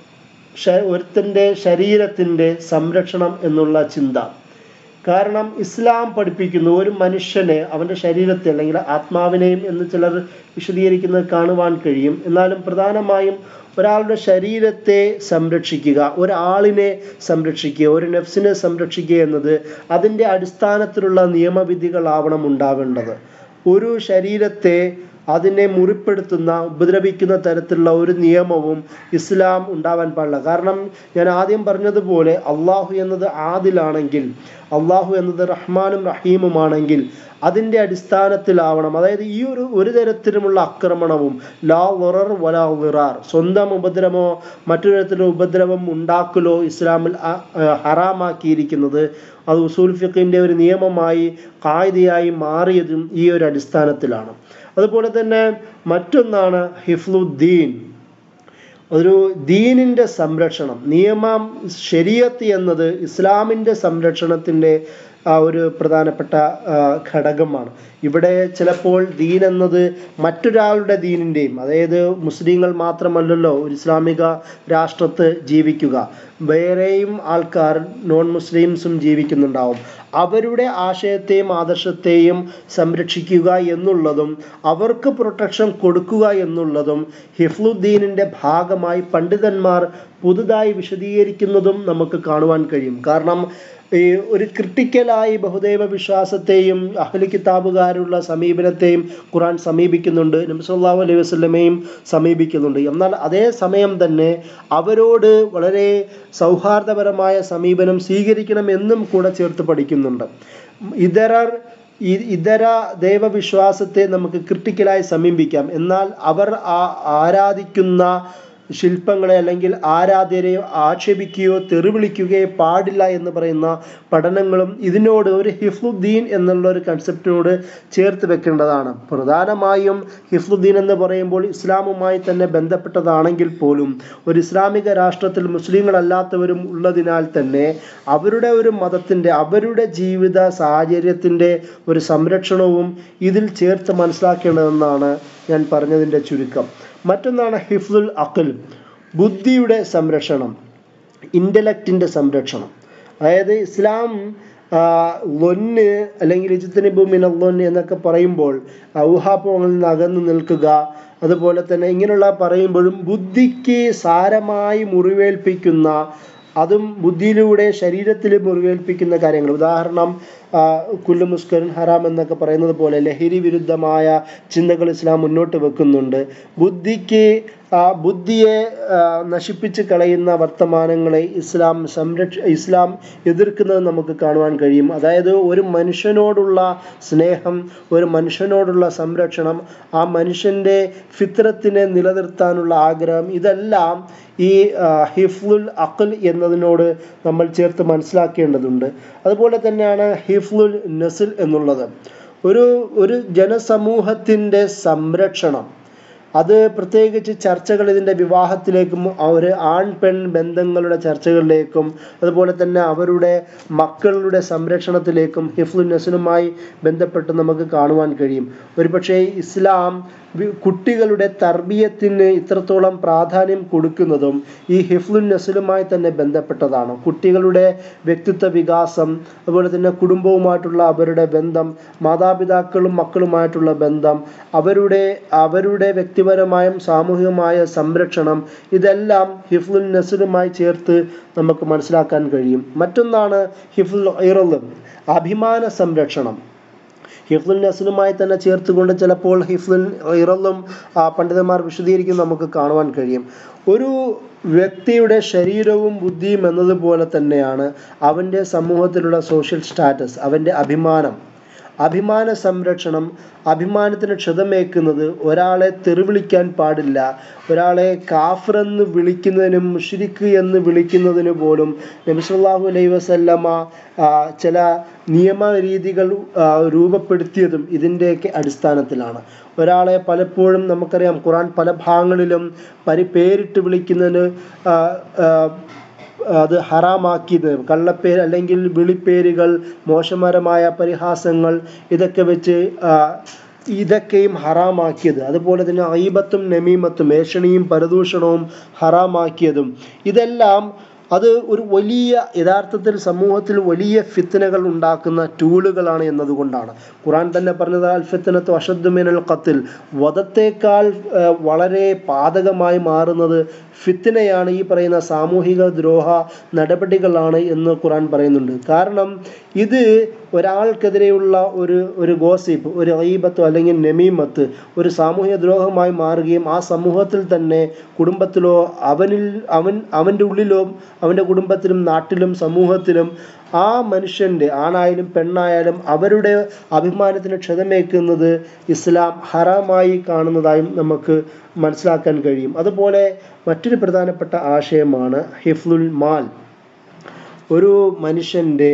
ശ- ഒരുത്തൻ്റെ ശരീരത്തിൻ്റെ സംരക്ഷണം എന്നുള്ള ചിന്ത കാരണം ഇസ്ലാം പഠിപ്പിക്കുന്നു ഒരു മനുഷ്യനെ അവൻ്റെ ശരീരത്തെ അല്ലെങ്കിൽ ആത്മാവിനെയും എന്ന് ചിലർ വിശദീകരിക്കുന്നത് കാണുവാൻ കഴിയും എന്നാലും പ്രധാനമായും ഒരാളുടെ ശരീരത്തെ സംരക്ഷിക്കുക ഒരാളിനെ സംരക്ഷിക്കുക ഒരു നെഫ്സിനെ സംരക്ഷിക്കുക എന്നത് അതിൻ്റെ അടിസ്ഥാനത്തിലുള്ള നിയമവിധികളാവണം ഉണ്ടാവേണ്ടത് ഒരു ശരീരത്തെ അതിനെ മുറിപ്പെടുത്തുന്ന ഉപദ്രവിക്കുന്ന തരത്തിലുള്ള ഒരു നിയമവും ഇസ്ലാം ഉണ്ടാവാൻ പാടില്ല കാരണം ഞാൻ ആദ്യം പറഞ്ഞതുപോലെ അള്ളാഹു എന്നത് ആദിലാണെങ്കിൽ അള്ളാഹു എന്നത് റഹ്മാനും റഹീമുമാണെങ്കിൽ അതിൻ്റെ അടിസ്ഥാനത്തിലാവണം അതായത് ഈ ഒരു ഒരു തരത്തിലുമുള്ള ആക്രമണവും ലാ ലൊറർ വലാ വിറാർ സ്വന്തം ഉപദ്രവമോ മറ്റൊരു തരത്തിലുള്ള ഉപദ്രവം ഉണ്ടാക്കലോ ഇസ്ലാമിൽ അ- ആ, ഹറാമാക്കിയിരിക്കുന്നത് അത് ഉസൂൽ ഫിഖിൻ്റെ ഒരു നിയമമായി കായികയായി മാറിയതും ഈ ഒരു അടിസ്ഥാനത്തിലാണ് അതുപോലെ തന്നെ മറ്റൊന്നാണ് ഹിഫ്ലുദ്ദീൻ ഒരു ദീനിൻ്റെ സംരക്ഷണം നിയമം ശരീഅത്ത് എന്നത് ഇസ്ലാമിൻ്റെ സംരക്ഷണത്തിൻ്റെ ആ ഒരു പ്രധാനപ്പെട്ട ആ, ഘടകമാണ് ഇവിടെ ചിലപ്പോൾ ദീൻ എന്നത് മറ്റൊരാളുടെ ദീനിൻ്റെയും അതായത് മുസ്ലിങ്ങൾ മാത്രമല്ലല്ലോ ഒരു ഇസ്ലാമിക രാഷ്ട്രത്ത് ജീവിക്കുക വേറെയും ആൾക്കാർ നോൺ മുസ്ലിംസും ജീവിക്കുന്നുണ്ടാവും അവരുടെ ആശയത്തെയും ആദർശത്തെയും സംരക്ഷിക്കുക എന്നുള്ളതും അവർക്ക് പ്രൊട്ടക്ഷൻ കൊടുക്കുക എന്നുള്ളതും ഹിഫ്ലുദ്ദീനിൻ്റെ ഭാഗമായി പണ്ഡിതന്മാർ പുതുതായി വിശദീകരിക്കുന്നതും നമുക്ക് കാണുവാൻ കഴിയും കാരണം ഈ ഒരു ക്രിട്ടിക്കലായി ബഹുദൈവ വിശ്വാസത്തെയും അഹ്ലി കിതാബുകാരുള്ള സമീപനത്തെയും ഖുറാൻ സമീപിക്കുന്നുണ്ട് നബി സല്ലല്ലാഹു അലൈഹി വസല്ലമയും സമീപിക്കുന്നുണ്ട് എന്നാൽ അതേ സമയം തന്നെ അവരോട് വളരെ സൗഹാർദ്ദപരമായ സമീപനം സ്വീകരിക്കണമെന്നും കൂടെ ചേർത്ത് പഠിക്കുന്നുണ്ട് ഇതരർ ഇ- ഇതര ദൈവവിശ്വാസത്തെ നമുക്ക് ക്രിട്ടിക്കലായി സമീപിക്കാം എന്നാൽ അവർ ആ ആരാധിക്കുന്ന ശില്പങ്ങളെ അല്ലെങ്കിൽ ആരാധ്യരെ ആക്ഷേപിക്കുകയോ തെറിവിളിക്കുകയോ പാടില്ല എന്ന് പറയുന്ന പഠനങ്ങളും ഇതിനോട് ഒരു ഹിഫ്ലുദ്ദീൻ എന്നുള്ള ഒരു കൺസെപ്റ്റിനോട് ചേർത്ത് വെക്കേണ്ടതാണ് പ്രധാനമായും ഹിഫ്ലുദ്ദീൻ എന്ന് പറയുമ്പോൾ ഇസ്ലാമുമായി തന്നെ ബന്ധപ്പെട്ടതാണെങ്കിൽ പോലും ഒരു ഇസ്ലാമിക രാഷ്ട്രത്തിൽ മുസ്ലിങ്ങളല്ലാത്തവരും ഉള്ളതിനാൽ തന്നെ അവരുടെ ഒരു മതത്തിൻ്റെ അവരുടെ ജീവിത സാഹചര്യത്തിൻ്റെ ഒരു സംരക്ഷണവും ഇതിൽ ചേർത്ത് മനസ്സിലാക്കേണ്ടതെന്നാണ് ഞാൻ പറഞ്ഞതിൻ്റെ ചുരുക്കം മറ്റൊന്നാണ് ഹിഫ്ലുൽ അഖിൽ ബുദ്ധിയുടെ സംരക്ഷണം ഇൻ്റലക്റ്റിൻ്റെ സംരക്ഷണം അതായത് ഇസ്ലാം ആ, ലൊന്ന് അല്ലെങ്കിൽ ഇജിത്തനിബു മിനല്ലൊന്ന് എന്നൊക്കെ പറയുമ്പോൾ ഊഹാപോഹങ്ങളിൽ നിന്ന് അകന്നു നിൽക്കുക അതുപോലെ തന്നെ ഇങ്ങനെയുള്ള പറയുമ്പോഴും ബുദ്ധിക്ക് സാരമായി മുറിവേൽപ്പിക്കുന്ന അതും ബുദ്ധിയിലൂടെ ശരീരത്തിൽ മുറിവേൽപ്പിക്കുന്ന കാര്യങ്ങൾ ഉദാഹരണം ആ, കുല്ലു മുസ്കരൻ ഹറാം എന്നൊക്കെ പറയുന്നത് പോലെ ലഹരി വിരുദ്ധമായ ചിന്തകൾ ഇസ്ലാം മുന്നോട്ട് വെക്കുന്നുണ്ട് ബുദ്ധിക്ക് ആ, ബുദ്ധിയെ ആ, നശിപ്പിച്ച് കളയുന്ന വർത്തമാനങ്ങളെ ഇസ്ലാം സംരക്ഷ ഇസ്ലാം എതിർക്കുന്നത് നമുക്ക് കാണുവാൻ കഴിയും അതായത് ഒരു മനുഷ്യനോടുള്ള സ്നേഹം ഒരു മനുഷ്യനോടുള്ള സംരക്ഷണം ആ മനുഷ്യൻ്റെ ഫിത്രത്തിനെ നിലനിർത്താനുള്ള ആഗ്രഹം ഇതെല്ലാം ഈ ആ, ഹിഫ്ലുൽ അഖൽ എന്നതിനോട് നമ്മൾ ചേർത്ത് മനസ്സിലാക്കേണ്ടതുണ്ട് അതുപോലെ തന്നെയാണ് ഹിഫ്ലുൽ നസിൽ എന്നുള്ളത് ഒരു ഒരു ജനസമൂഹത്തിൻ്റെ സംരക്ഷണം അത് പ്രത്യേകിച്ച് ചർച്ചകൾ ഇതിൻ്റെ വിവാഹത്തിലേക്കും അവർ ആൺ പെൺ ബന്ധങ്ങളുടെ ചർച്ചകളിലേക്കും അതുപോലെ തന്നെ അവരുടെ മക്കളുടെ സംരക്ഷണത്തിലേക്കും ഹിഫ്ലുൽ നസിലുമായി ബന്ധപ്പെട്ട് നമുക്ക് കാണുവാൻ കഴിയും ഒരുപക്ഷെ ഇസ്ലാം വി- കുട്ടികളുടെ തർബീയത്തിന് ഇത്രത്തോളം പ്രാധാന്യം കൊടുക്കുന്നതും ഈ ഹിഫ്ലുൽ നസിലുമായി തന്നെ ബന്ധപ്പെട്ടതാണ് കുട്ടികളുടെ വ്യക്തിത്വ വികാസം അതുപോലെ തന്നെ കുടുംബവുമായിട്ടുള്ള അവരുടെ ബന്ധം മാതാപിതാക്കളും മക്കളുമായിട്ടുള്ള ബന്ധം അവരുടെ അവരുടെ വ്യക്തിപരമായും സാമൂഹികമായ സംരക്ഷണം ഇതെല്ലാം ഹിഫ്ലുൽ നസിലുമായി ചേർത്ത് നമുക്ക് മനസ്സിലാക്കാൻ കഴിയും മറ്റൊന്നാണ് ഹിഫ്ലുൽ ഇറലും അഭിമാന സംരക്ഷണം ഹിഫ്ലുൽ നസ്ലുമായി തന്നെ ചേർത്തുകൊണ്ട് ചിലപ്പോൾ ഹിഫ്ലുൽ ഇറലും ആ, പണ്ഡിതന്മാർ വിശദീകരിക്കുന്നത് നമുക്ക് കാണുവാൻ കഴിയും ഒരു വ്യക്തിയുടെ ശരീരവും ബുദ്ധിയും എന്നതുപോലെ തന്നെയാണ് അവൻ്റെ സമൂഹത്തിലുള്ള സോഷ്യൽ സ്റ്റാറ്റസ് അവൻ്റെ അഭിമാനം അഭിമാന സംരക്ഷണം അഭിമാനത്തിന് ക്ഷതമേക്കുന്നത് ഒരാളെ തെറിവിളിക്കാൻ പാടില്ല ഒരാളെ കാഫർ എന്ന് വിളിക്കുന്നതിനും മുഷിരിക്ക് എന്ന് വിളിക്കുന്നതിന് പോലും നബി സല്ലല്ലാഹു അലൈഹി വസല്ലമ ആ, ചില നിയമരീതികൾ ആ, രൂപപ്പെടുത്തിയതും ഇതിൻ്റെയൊക്കെ അടിസ്ഥാനത്തിലാണ് ഒരാളെ പലപ്പോഴും നമുക്കറിയാം ഖുറാൻ പല ഭാഗങ്ങളിലും പരി പേരിട്ട് വിളിക്കുന്നതിന് ആ, ആ, അത് ഹറാമാക്കിയത് കള്ളപ്പേര് അല്ലെങ്കിൽ വിളിപ്പേരുകൾ മോശമരമായ പരിഹാസങ്ങൾ ഇതൊക്കെ വെച്ച് ആ, ഇതൊക്കെയും ഹറാമാക്കിയത് അതുപോലെ തന്നെ അയ്യബത്തും നമീമത്തും ഏഷണിയും പരദൂഷണവും ഹറാമാക്കിയതും ഇതെല്ലാം അത് ഒരു വലിയ യഥാർത്ഥത്തിൽ സമൂഹത്തിൽ വലിയ ഫിത്തനകൾ ഉണ്ടാക്കുന്ന ടൂളുകളാണ് എന്നതുകൊണ്ടാണ് ഖുറാൻ തന്നെ പറഞ്ഞത് അൽ ഫിത്തനത്ത് അഷദ്മിനൽ ഖത്തിൽ വധത്തേക്കാൾ ആ, വളരെ പാതകമായി മാറുന്നത് ഫിത്തനയാണ് ഈ പറയുന്ന സാമൂഹിക ദ്രോഹ നടപടികളാണ് എന്ന് ഖുറാൻ പറയുന്നുണ്ട് കാരണം ഇത് ഒരാൾക്കെതിരെയുള്ള ഒരു ഒരു ഗോസിപ്പ് ഒരു അയ്യബത്തോ അല്ലെങ്കിൽ നമീമത്ത് ഒരു സാമൂഹിക ദ്രോഹമായി മാറുകയും ആ സമൂഹത്തിൽ തന്നെ കുടുംബത്തിലോ അവനിൽ അവൻ അവൻ്റെ ഉള്ളിലോ അവൻ്റെ കുടുംബത്തിലും നാട്ടിലും സമൂഹത്തിലും ആ മനുഷ്യൻ്റെ ആണായാലും പെണ്ണായാലും അവരുടെ അഭിമാനത്തിന് ക്ഷതമേക്കുന്നത് ഇസ്ലാം ഹറാമായി കാണുന്നതായും നമുക്ക് മനസ്സിലാക്കാൻ കഴിയും അതുപോലെ മറ്റൊരു പ്രധാനപ്പെട്ട ആശയമാണ് ഹിഫ്ലുൽ മാൽ ഒരു മനുഷ്യൻ്റെ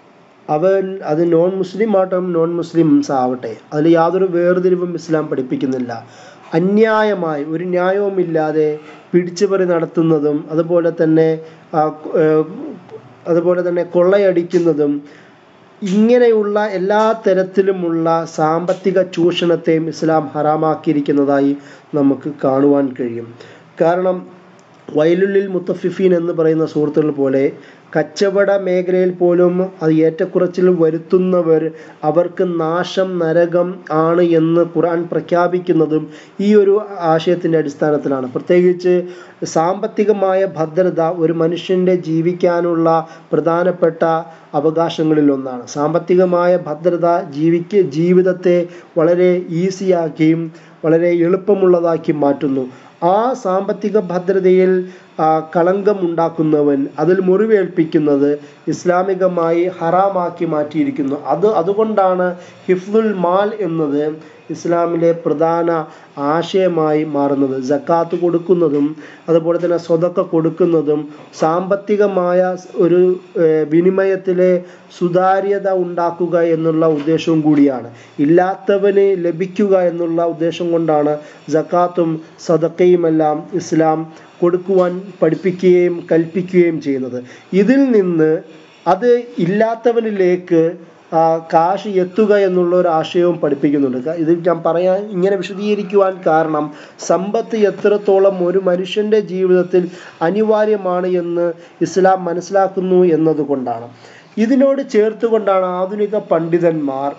അവൻ അത് നോൺ മുസ്ലിം ആവട്ടെ നോൺ മുസ്ലിംസ് ആവട്ടെ അതിൽ യാതൊരു വേർതിരിവും ഇസ്ലാം പഠിപ്പിക്കുന്നില്ല അന്യായമായി ഒരു ന്യായവുമില്ലാതെ പിടിച്ചുപറി നടത്തുന്നതും അതുപോലെ തന്നെ ആ, ഏർ, അതുപോലെ തന്നെ കൊള്ളയടിക്കുന്നതും ഇങ്ങനെയുള്ള എല്ലാ തരത്തിലുമുള്ള സാമ്പത്തിക ചൂഷണത്തെയും ഇസ്ലാം ഹറാമാക്കിയിരിക്കുന്നതായി നമുക്ക് കാണുവാൻ കഴിയും കാരണം വയലുള്ളിൽ മുത്തഫിഫീൻ എന്ന് പറയുന്ന സുഹൃത്തുക്കൾ പോലെ കച്ചവട മേഖലയിൽ പോലും അത് ഏറ്റക്കുറച്ചിൽ വരുത്തുന്നവർ അവർക്ക് നാശം നരകം ആണ് എന്ന് ഖുർആൻ പ്രഖ്യാപിക്കുന്നതും ഈ ഒരു ആശയത്തിൻ്റെ അടിസ്ഥാനത്തിലാണ് പ്രത്യേകിച്ച് സാമ്പത്തികമായ ഭദ്രത ഒരു മനുഷ്യൻ്റെ ജീവിക്കാനുള്ള പ്രധാനപ്പെട്ട അവകാശങ്ങളിൽ ഒന്നാണ് സാമ്പത്തികമായ ഭദ്രത ജീവിക്ക് ജീവിതത്തെ വളരെ ഈസിയാക്കിയും വളരെ എളുപ്പമുള്ളതാക്കി മാറ്റുന്നു ആ സാമ്പത്തിക ഭദ്രതയിൽ ആ, കളങ്കം ഉണ്ടാക്കുന്നവൻ അതിൽ മുറിവേൽപ്പിക്കുന്നത് ഇസ്ലാമികമായി ഹറാമാക്കി മാറ്റിയിരിക്കുന്നു അത് അതുകൊണ്ടാണ് ഹിഫ്ദുൽ മാൽ എന്നത് ഇസ്ലാമിലെ പ്രധാന ആശയമായി മാറുന്നത് ജക്കാത്ത് കൊടുക്കുന്നതും അതുപോലെ തന്നെ സ്വതക്ക കൊടുക്കുന്നതും സാമ്പത്തികമായ ഒരു ഏർ, വിനിമയത്തിലെ സുതാര്യത ഉണ്ടാക്കുക എന്നുള്ള ഉദ്ദേശവും കൂടിയാണ് ഇല്ലാത്തവന് ലഭിക്കുക എന്നുള്ള ഉദ്ദേശം കൊണ്ടാണ് ജക്കാത്തും സദക്കയുമെല്ലാം ഇസ്ലാം കൊടുക്കുവാൻ പഠിപ്പിക്കുകയും കൽപ്പിക്കുകയും ചെയ്യുന്നത് ഇതിൽ നിന്ന് അത് ഇല്ലാത്തവനിലേക്ക് ആ, കാശ് എത്തുക എന്നുള്ള ഒരു ആശയവും പഠിപ്പിക്കുന്നുണ്ട് ക- ഇത് ഞാൻ പറയാൻ ഇങ്ങനെ വിശദീകരിക്കുവാൻ കാരണം സമ്പത്ത് എത്രത്തോളം ഒരു മനുഷ്യൻ്റെ ജീവിതത്തിൽ അനിവാര്യമാണ് എന്ന് ഇസ്ലാം മനസ്സിലാക്കുന്നു എന്നതുകൊണ്ടാണ് ഇതിനോട് ചേർത്തുകൊണ്ടാണ് ആധുനിക പണ്ഡിതന്മാർ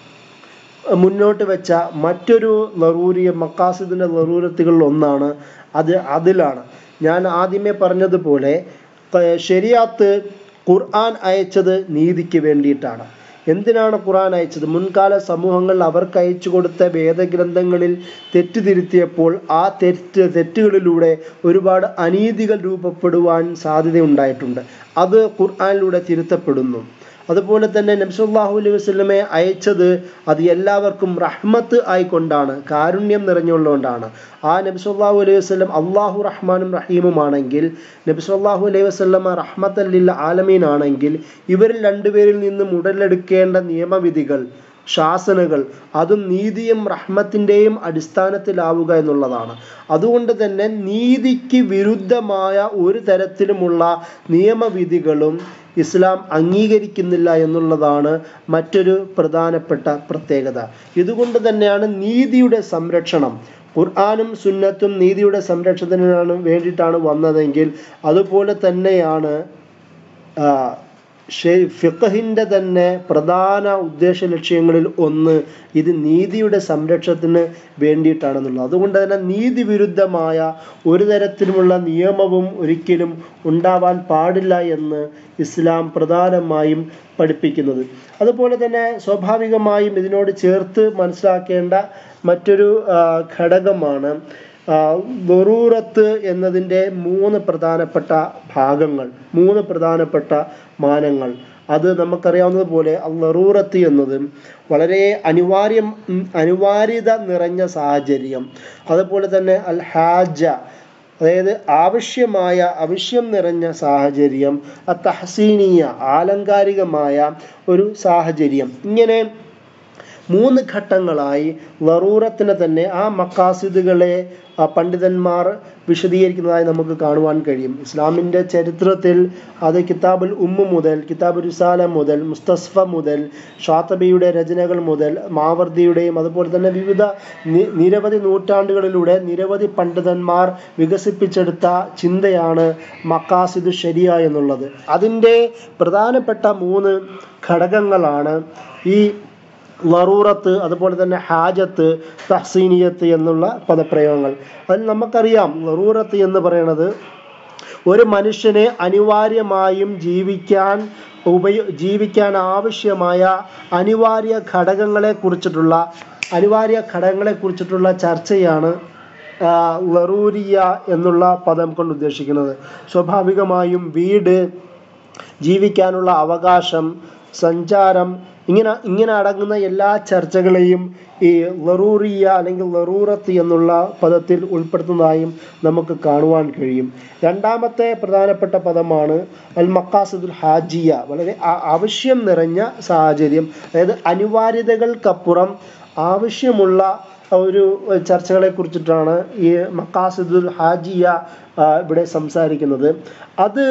മുന്നോട്ട് വെച്ച മറ്റൊരു ലറൂരിയ മക്കാസിദിൻ്റെ ലറൂരത്തുകളിൽ ഒന്നാണ് അത് അതിലാണ് ഞാൻ ആദ്യമേ പറഞ്ഞതുപോലെ ക- ശരിയാത്ത് ഖുർആൻ അയച്ചത് നീതിക്ക് വേണ്ടിയിട്ടാണ് എന്തിനാണ് ഖുർആൻ അയച്ചത് മുൻകാല സമൂഹങ്ങൾ അവർക്ക് അയച്ചു കൊടുത്ത വേദഗ്രന്ഥങ്ങളിൽ തെറ്റ് തിരുത്തിയപ്പോൾ ആ തെറ്റ് തെറ്റുകളിലൂടെ ഒരുപാട് അനീതികൾ രൂപപ്പെടുവാൻ സാധ്യതയുണ്ടായിട്ടുണ്ട് അത് ഖുർആനിലൂടെ തിരുത്തപ്പെടുന്നു അതുപോലെ തന്നെ നബ്സല്ലാഹു അലൈഹി വസല്ലമയെ അയച്ചത് അത് എല്ലാവർക്കും റഹ്മത്ത് ആയിക്കൊണ്ടാണ് കാരുണ്യം നിറഞ്ഞുകൊണ്ടാണ് ആ നബ്സല്ലാഹു അലൈഹി വസല്ലം അള്ളാഹു റഹ്മാനും റഹീമുമാണെങ്കിൽ നബ്സല്ലാഹു അലൈഹി വസല്ലമ റഹ്മത്തല്ലിൽ ആലമീൻ ആണെങ്കിൽ ഇവരിൽ രണ്ടുപേരിൽ നിന്നും ഉടലെടുക്കേണ്ട നിയമവിധികൾ ശാസനകൾ അതും നീതിയും റഹ്മത്തിൻ്റെയും അടിസ്ഥാനത്തിലാവുക എന്നുള്ളതാണ് അതുകൊണ്ട് തന്നെ നീതിക്ക് വിരുദ്ധമായ ഒരു തരത്തിലുമുള്ള നിയമവിധികളും ഇസ്ലാം അംഗീകരിക്കുന്നില്ല എന്നുള്ളതാണ് മറ്റൊരു പ്രധാനപ്പെട്ട പ്രത്യേകത ഇതുകൊണ്ട് തന്നെയാണ് നീതിയുടെ സംരക്ഷണം ഖുർആാനും സുന്നത്തും നീതിയുടെ സംരക്ഷണത്തിനാണ് വേണ്ടിയിട്ടാണ് വന്നതെങ്കിൽ അതുപോലെ തന്നെയാണ് ആ, ഷെ- ഫിഖഹിൻ്റെ തന്നെ പ്രധാന ഉദ്ദേശ ലക്ഷ്യങ്ങളിൽ ഒന്ന് ഇത് നീതിയുടെ സംരക്ഷണത്തിന് വേണ്ടിയിട്ടാണെന്നുള്ളത് അതുകൊണ്ട് തന്നെ നീതി വിരുദ്ധമായ ഒരു തരത്തിലുമുള്ള നിയമവും ഒരിക്കലും ഉണ്ടാവാൻ പാടില്ല എന്ന് ഇസ്ലാം പ്രധാനമായും പഠിപ്പിക്കുന്നത് അതുപോലെ തന്നെ സ്വാഭാവികമായും ഇതിനോട് ചേർത്ത് മനസ്സിലാക്കേണ്ട മറ്റൊരു ആ, ഘടകമാണ് ആ, ദറൂറത്ത് എന്നതിൻ്റെ മൂന്ന് പ്രധാനപ്പെട്ട ഭാഗങ്ങൾ മൂന്ന് പ്രധാനപ്പെട്ട മാനങ്ങൾ അത് നമുക്കറിയാവുന്നതുപോലെ അല്ലറൂറത്ത് എന്നത് വളരെ അനിവാര്യം ഉം, അനിവാര്യത നിറഞ്ഞ സാഹചര്യം അതുപോലെ തന്നെ അൽ ഹാജ അതായത് ആവശ്യമായ ആവശ്യം നിറഞ്ഞ സാഹചര്യം തഹസീനീയ ആലങ്കാരികമായ ഒരു സാഹചര്യം ഇങ്ങനെ മൂന്ന് ഘട്ടങ്ങളായി ലറൂറത്തിന് തന്നെ ആ മക്കാസിദുകളെ ആ പണ്ഡിതന്മാർ വിശദീകരിക്കുന്നതായി നമുക്ക് കാണുവാൻ കഴിയും ഇസ്ലാമിൻ്റെ ചരിത്രത്തിൽ അത് കിതാബുൽ ഉമ്മു മുതൽ കിതാബ് രുസാല മുതൽ മുസ്തസ്ഫ മുതൽ ഷാത്തബിയുടെ രചനകൾ മുതൽ മാവർദിയുടെയും അതുപോലെ തന്നെ വിവിധ നി- നിരവധി നൂറ്റാണ്ടുകളിലൂടെ നിരവധി പണ്ഡിതന്മാർ വികസിപ്പിച്ചെടുത്ത ചിന്തയാണ് മക്കാസിദ് ശരിയ എന്നുള്ളത് അതിൻ്റെ പ്രധാനപ്പെട്ട മൂന്ന് ഘടകങ്ങളാണ് ഈ ലറൂറത്ത് അതുപോലെ തന്നെ ഹാജത്ത് തഹ്സീനിയത്ത് എന്നുള്ള പദപ്രയോഗങ്ങൾ അതിൽ നമുക്കറിയാം ലറൂറത്ത് എന്ന് പറയുന്നത് ഒരു മനുഷ്യന് അനിവാര്യമായും ജീവിക്കാൻ ഉപയോ ജീവിക്കാൻ ആവശ്യമായ അനിവാര്യ ഘടകങ്ങളെ കുറിച്ചിട്ടുള്ള അനിവാര്യ ഘടകങ്ങളെ കുറിച്ചിട്ടുള്ള ചർച്ചയാണ് ആ, ലറൂരിയ എന്നുള്ള പദം കൊണ്ട് ഉദ്ദേശിക്കുന്നത് സ്വാഭാവികമായും വീട് ജീവിക്കാനുള്ള അവകാശം സഞ്ചാരം ഇങ്ങനെ ഇങ്ങനെ അടങ്ങുന്ന എല്ലാ ചർച്ചകളെയും ഈ ലറൂറിയ അല്ലെങ്കിൽ ലറൂറത്ത് എന്നുള്ള പദത്തിൽ ഉൾപ്പെടുത്തുന്നതായും നമുക്ക് കാണുവാൻ കഴിയും രണ്ടാമത്തെ പ്രധാനപ്പെട്ട പദമാണ് അൽ മക്കാസിദുൽ ഹാജിയ വളരെ ആ- ആവശ്യം നിറഞ്ഞ സാഹചര്യം അതായത് അനിവാര്യതകൾക്കപ്പുറം ആവശ്യമുള്ള ഒരു ചർച്ചകളെ കുറിച്ചിട്ടാണ് ഈ മക്കാസിദുൽ ഹാജിയ ആ, ഇവിടെ സംസാരിക്കുന്നത് അത്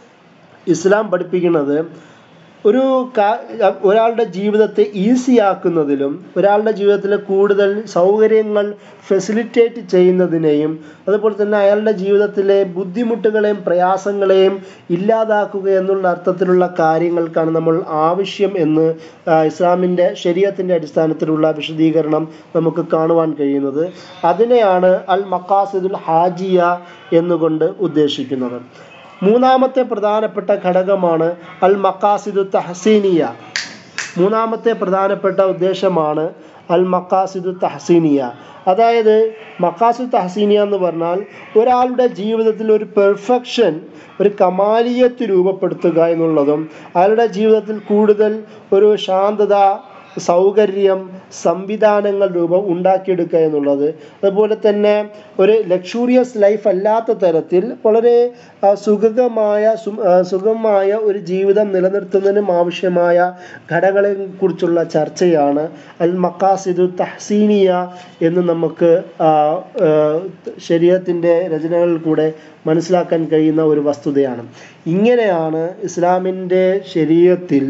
ഇസ്ലാം പഠിപ്പിക്കുന്നത് ഒരു കാ- ഒരാളുടെ ജീവിതത്തെ ഈസി ആക്കുന്നതിലും ഒരാളുടെ ജീവിതത്തിലെ കൂടുതൽ സൗകര്യങ്ങൾ ഫെസിലിറ്റേറ്റ് ചെയ്യുന്നതിനെയും അതുപോലെ തന്നെ അയാളുടെ ജീവിതത്തിലെ ബുദ്ധിമുട്ടുകളെയും പ്രയാസങ്ങളെയും ഇല്ലാതാക്കുക എന്നുള്ള അർത്ഥത്തിലുള്ള കാര്യങ്ങൾക്കാണ് നമ്മൾ ആവശ്യം എന്ന് ആ, ഇസ്ലാമിൻ്റെ ശരീരത്തിൻ്റെ അടിസ്ഥാനത്തിലുള്ള വിശദീകരണം നമുക്ക് കാണുവാൻ കഴിയുന്നത് അതിനെയാണ് അൽ മക്കാസിദുൽ ഹാജിയ എന്നുകൊണ്ട് ഉദ്ദേശിക്കുന്നത് മൂന്നാമത്തെ പ്രധാനപ്പെട്ട ഘടകമാണ് അൽ മക്കാസിദു തഹസീനിയ മൂന്നാമത്തെ പ്രധാനപ്പെട്ട ഉദ്ദേശമാണ് അൽ മക്കാസിദു തഹസീനിയ അതായത് മക്കാസിദ് തഹസീനിയ എന്ന് പറഞ്ഞാൽ ഒരാളുടെ ജീവിതത്തിൽ ഒരു പെർഫെക്ഷൻ ഒരു കമാലിയത്ത് രൂപപ്പെടുത്തുക എന്നുള്ളതും അയാളുടെ ജീവിതത്തിൽ കൂടുതൽ ഒരു ശാന്തത സൗകര്യം സംവിധാനങ്ങൾ രൂപം ഉണ്ടാക്കിയെടുക്കുക എന്നുള്ളത് അതുപോലെ തന്നെ ഒരു ലക്ഷൂറിയസ് ലൈഫ് അല്ലാത്ത തരത്തിൽ വളരെ ആ, സുഖകമായ സു- ആ, സുഖമായ ഒരു ജീവിതം നിലനിർത്തുന്നതിനും ആവശ്യമായ ഘടകങ്ങളെ കുറിച്ചുള്ള ചർച്ചയാണ് അൽ മക്കാസിദു തഹസീനിയ എന്ന് നമുക്ക് ആ, ആ, ശരീരത്തിൻ്റെ രചനകളിൽ കൂടെ മനസ്സിലാക്കാൻ കഴിയുന്ന ഒരു വസ്തുതയാണ് ഇങ്ങനെയാണ് ഇസ്ലാമിൻ്റെ ശരീരത്തിൽ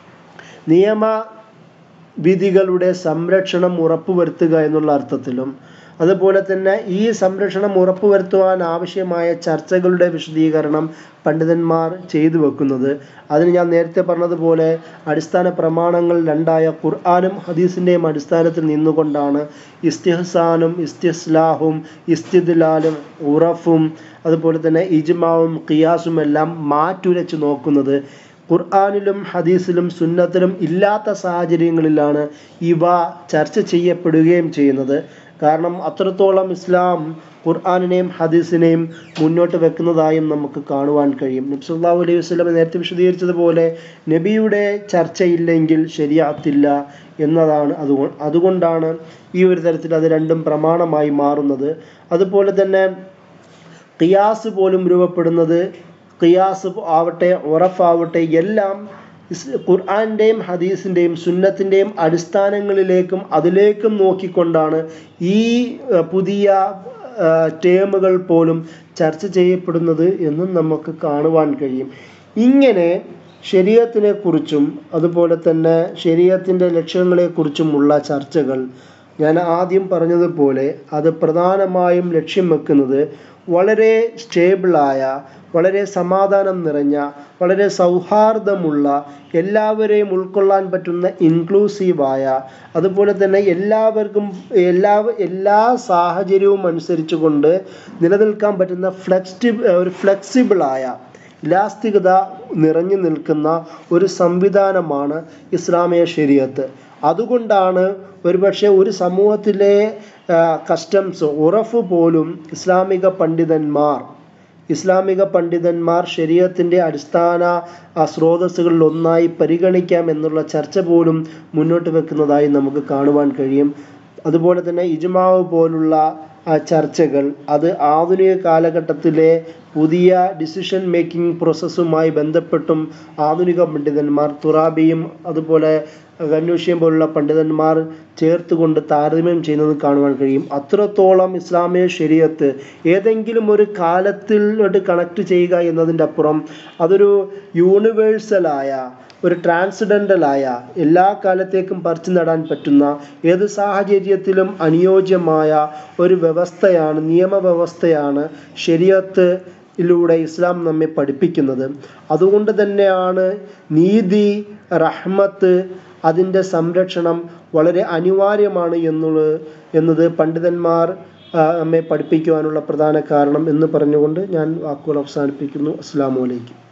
നിയമ വിധികളുടെ സംരക്ഷണം ഉറപ്പുവരുത്തുക എന്നുള്ള അർത്ഥത്തിലും അതുപോലെ തന്നെ ഈ സംരക്ഷണം ഉറപ്പുവരുത്തുവാൻ ആവശ്യമായ ചർച്ചകളുടെ വിശദീകരണം പണ്ഡിതന്മാർ ചെയ്തു വെക്കുന്നത് അതിന് ഞാൻ നേരത്തെ പറഞ്ഞതുപോലെ അടിസ്ഥാന പ്രമാണങ്ങൾ രണ്ടായ ഖുർആാനും ഹദീസിൻ്റെയും അടിസ്ഥാനത്തിൽ നിന്നുകൊണ്ടാണ് ഇസ്തിഹസാനും ഇസ്തിസ്ലാഹും ഇസ്തിദ്ലാലും ഉറഫും അതുപോലെ തന്നെ ഇജ്മാവും ഖിയാസും എല്ലാം മാറ്റുരച്ച് നോക്കുന്നത് ഖുർആാനിലും ഹദീസിലും സുന്നത്തിലും ഇല്ലാത്ത സാഹചര്യങ്ങളിലാണ് ഇവ ചർച്ച ചെയ്യപ്പെടുകയും ചെയ്യുന്നത് കാരണം അത്രത്തോളം ഇസ്ലാം ഖുർആാനിനെയും ഹദീസിനെയും മുന്നോട്ട് വെക്കുന്നതായും നമുക്ക് കാണുവാൻ കഴിയും നബി സല്ലല്ലാഹു അലൈഹി വസല്ലം നേരത്തെ വിശദീകരിച്ചതുപോലെ നബിയുടെ ചർച്ചയില്ലെങ്കിൽ ശരിയാത്തില്ല എന്നതാണ് അതുകൊ അതുകൊണ്ടാണ് ഈ ഒരു തരത്തിൽ അത് രണ്ടും പ്രമാണമായി മാറുന്നത് അതുപോലെ തന്നെ ഖിയാസ് പോലും രൂപപ്പെടുന്നത് ഖിയാസ് ആവട്ടെ ഉറഫാവട്ടെ എല്ലാം ഇസ് ഖുർആൻ്റെയും ഹദീസിൻ്റെയും സുന്നത്തിൻ്റെയും അടിസ്ഥാനങ്ങളിലേക്കും അതിലേക്കും നോക്കിക്കൊണ്ടാണ് ഈ അഹ്, പുതിയ ടേമുകൾ പോലും ചർച്ച ചെയ്യപ്പെടുന്നത് എന്നും നമുക്ക് കാണുവാൻ കഴിയും ഇങ്ങനെ ശരീരത്തിനെ കുറിച്ചും അതുപോലെ തന്നെ ശരീരത്തിൻ്റെ ലക്ഷ്യങ്ങളെക്കുറിച്ചുമുള്ള ചർച്ചകൾ ഞാൻ ആദ്യം പറഞ്ഞതുപോലെ അത് പ്രധാനമായും ലക്ഷ്യം വെക്കുന്നത് വളരെ സ്റ്റേബിളായ വളരെ സമാധാനം നിറഞ്ഞ വളരെ സൗഹാർദ്ദമുള്ള എല്ലാവരെയും ഉൾക്കൊള്ളാൻ പറ്റുന്ന ഇൻക്ലൂസീവായ അതുപോലെ തന്നെ എല്ലാവർക്കും എല്ലാ എല്ലാ സാഹചര്യവും അനുസരിച്ചുകൊണ്ട് നിലനിൽക്കാൻ പറ്റുന്ന ഫ്ലെക്സ്റ്റി ഒരു ഫ്ലെക്സിബിളായ ഇലാസ്തികത നിറഞ്ഞു നിൽക്കുന്ന ഒരു സംവിധാനമാണ് ഇസ്ലാമിക ശരീഅത്ത് അതുകൊണ്ടാണ് ഒരുപക്ഷെ ഒരു സമൂഹത്തിലെ കസ്റ്റംസ് ഉറഫ് പോലും ഇസ്ലാമിക പണ്ഡിതന്മാർ ഇസ്ലാമിക പണ്ഡിതന്മാർ ശരീഅത്തിൻ്റെ അടിസ്ഥാന ആ, സ്രോതസ്സുകളിൽ ഒന്നായി പരിഗണിക്കാം എന്നുള്ള ചർച്ച പോലും മുന്നോട്ട് വെക്കുന്നതായി നമുക്ക് കാണുവാൻ കഴിയും അതുപോലെ തന്നെ ഇജ്മാവ് പോലുള്ള ആ, ചർച്ചകൾ അത് ആധുനിക കാലഘട്ടത്തിലെ പുതിയ ഡിസിഷൻ മേക്കിംഗ് പ്രോസസ്സുമായി ബന്ധപ്പെട്ടും ആധുനിക പണ്ഡിതന്മാർ തുറാബിയും അതുപോലെ കന്നൂഷ്യം പോലുള്ള പണ്ഡിതന്മാർ ചേർത്തുകൊണ്ട് താരതമ്യം ചെയ്യുന്നത് കാണുവാൻ കഴിയും അത്രത്തോളം ഇസ്ലാമിക ശരീഅത്ത് ഏതെങ്കിലും ഒരു കാലത്തിലോട്ട് കണക്ട് ചെയ്യുക എന്നതിൻ്റെ അപ്പുറം അതൊരു യൂണിവേഴ്സലായ ഒരു ട്രാൻസ്ഡെൻ്റലായ എല്ലാ കാലത്തേക്കും പറിച്ചു നടാൻ പറ്റുന്ന ഏത് സാഹചര്യത്തിലും അനുയോജ്യമായ ഒരു വ്യവസ്ഥയാണ് നിയമവ്യവസ്ഥയാണ് ശരീഅത്ത് യിലൂടെ ഇസ്ലാം നമ്മെ പഠിപ്പിക്കുന്നത് അതുകൊണ്ട് തന്നെയാണ് നീതി റഹ്മത്ത് അതിൻ്റെ സംരക്ഷണം വളരെ അനിവാര്യമാണ് എന്നുള്ളത് എന്നത് പണ്ഡിതന്മാർ ആ, നമ്മെ പഠിപ്പിക്കുവാനുള്ള പ്രധാന കാരണം എന്ന് പറഞ്ഞുകൊണ്ട് ഞാൻ വാക്കുകൾ അവസാനിപ്പിക്കുന്നു അസ്സാം വലൈക്കും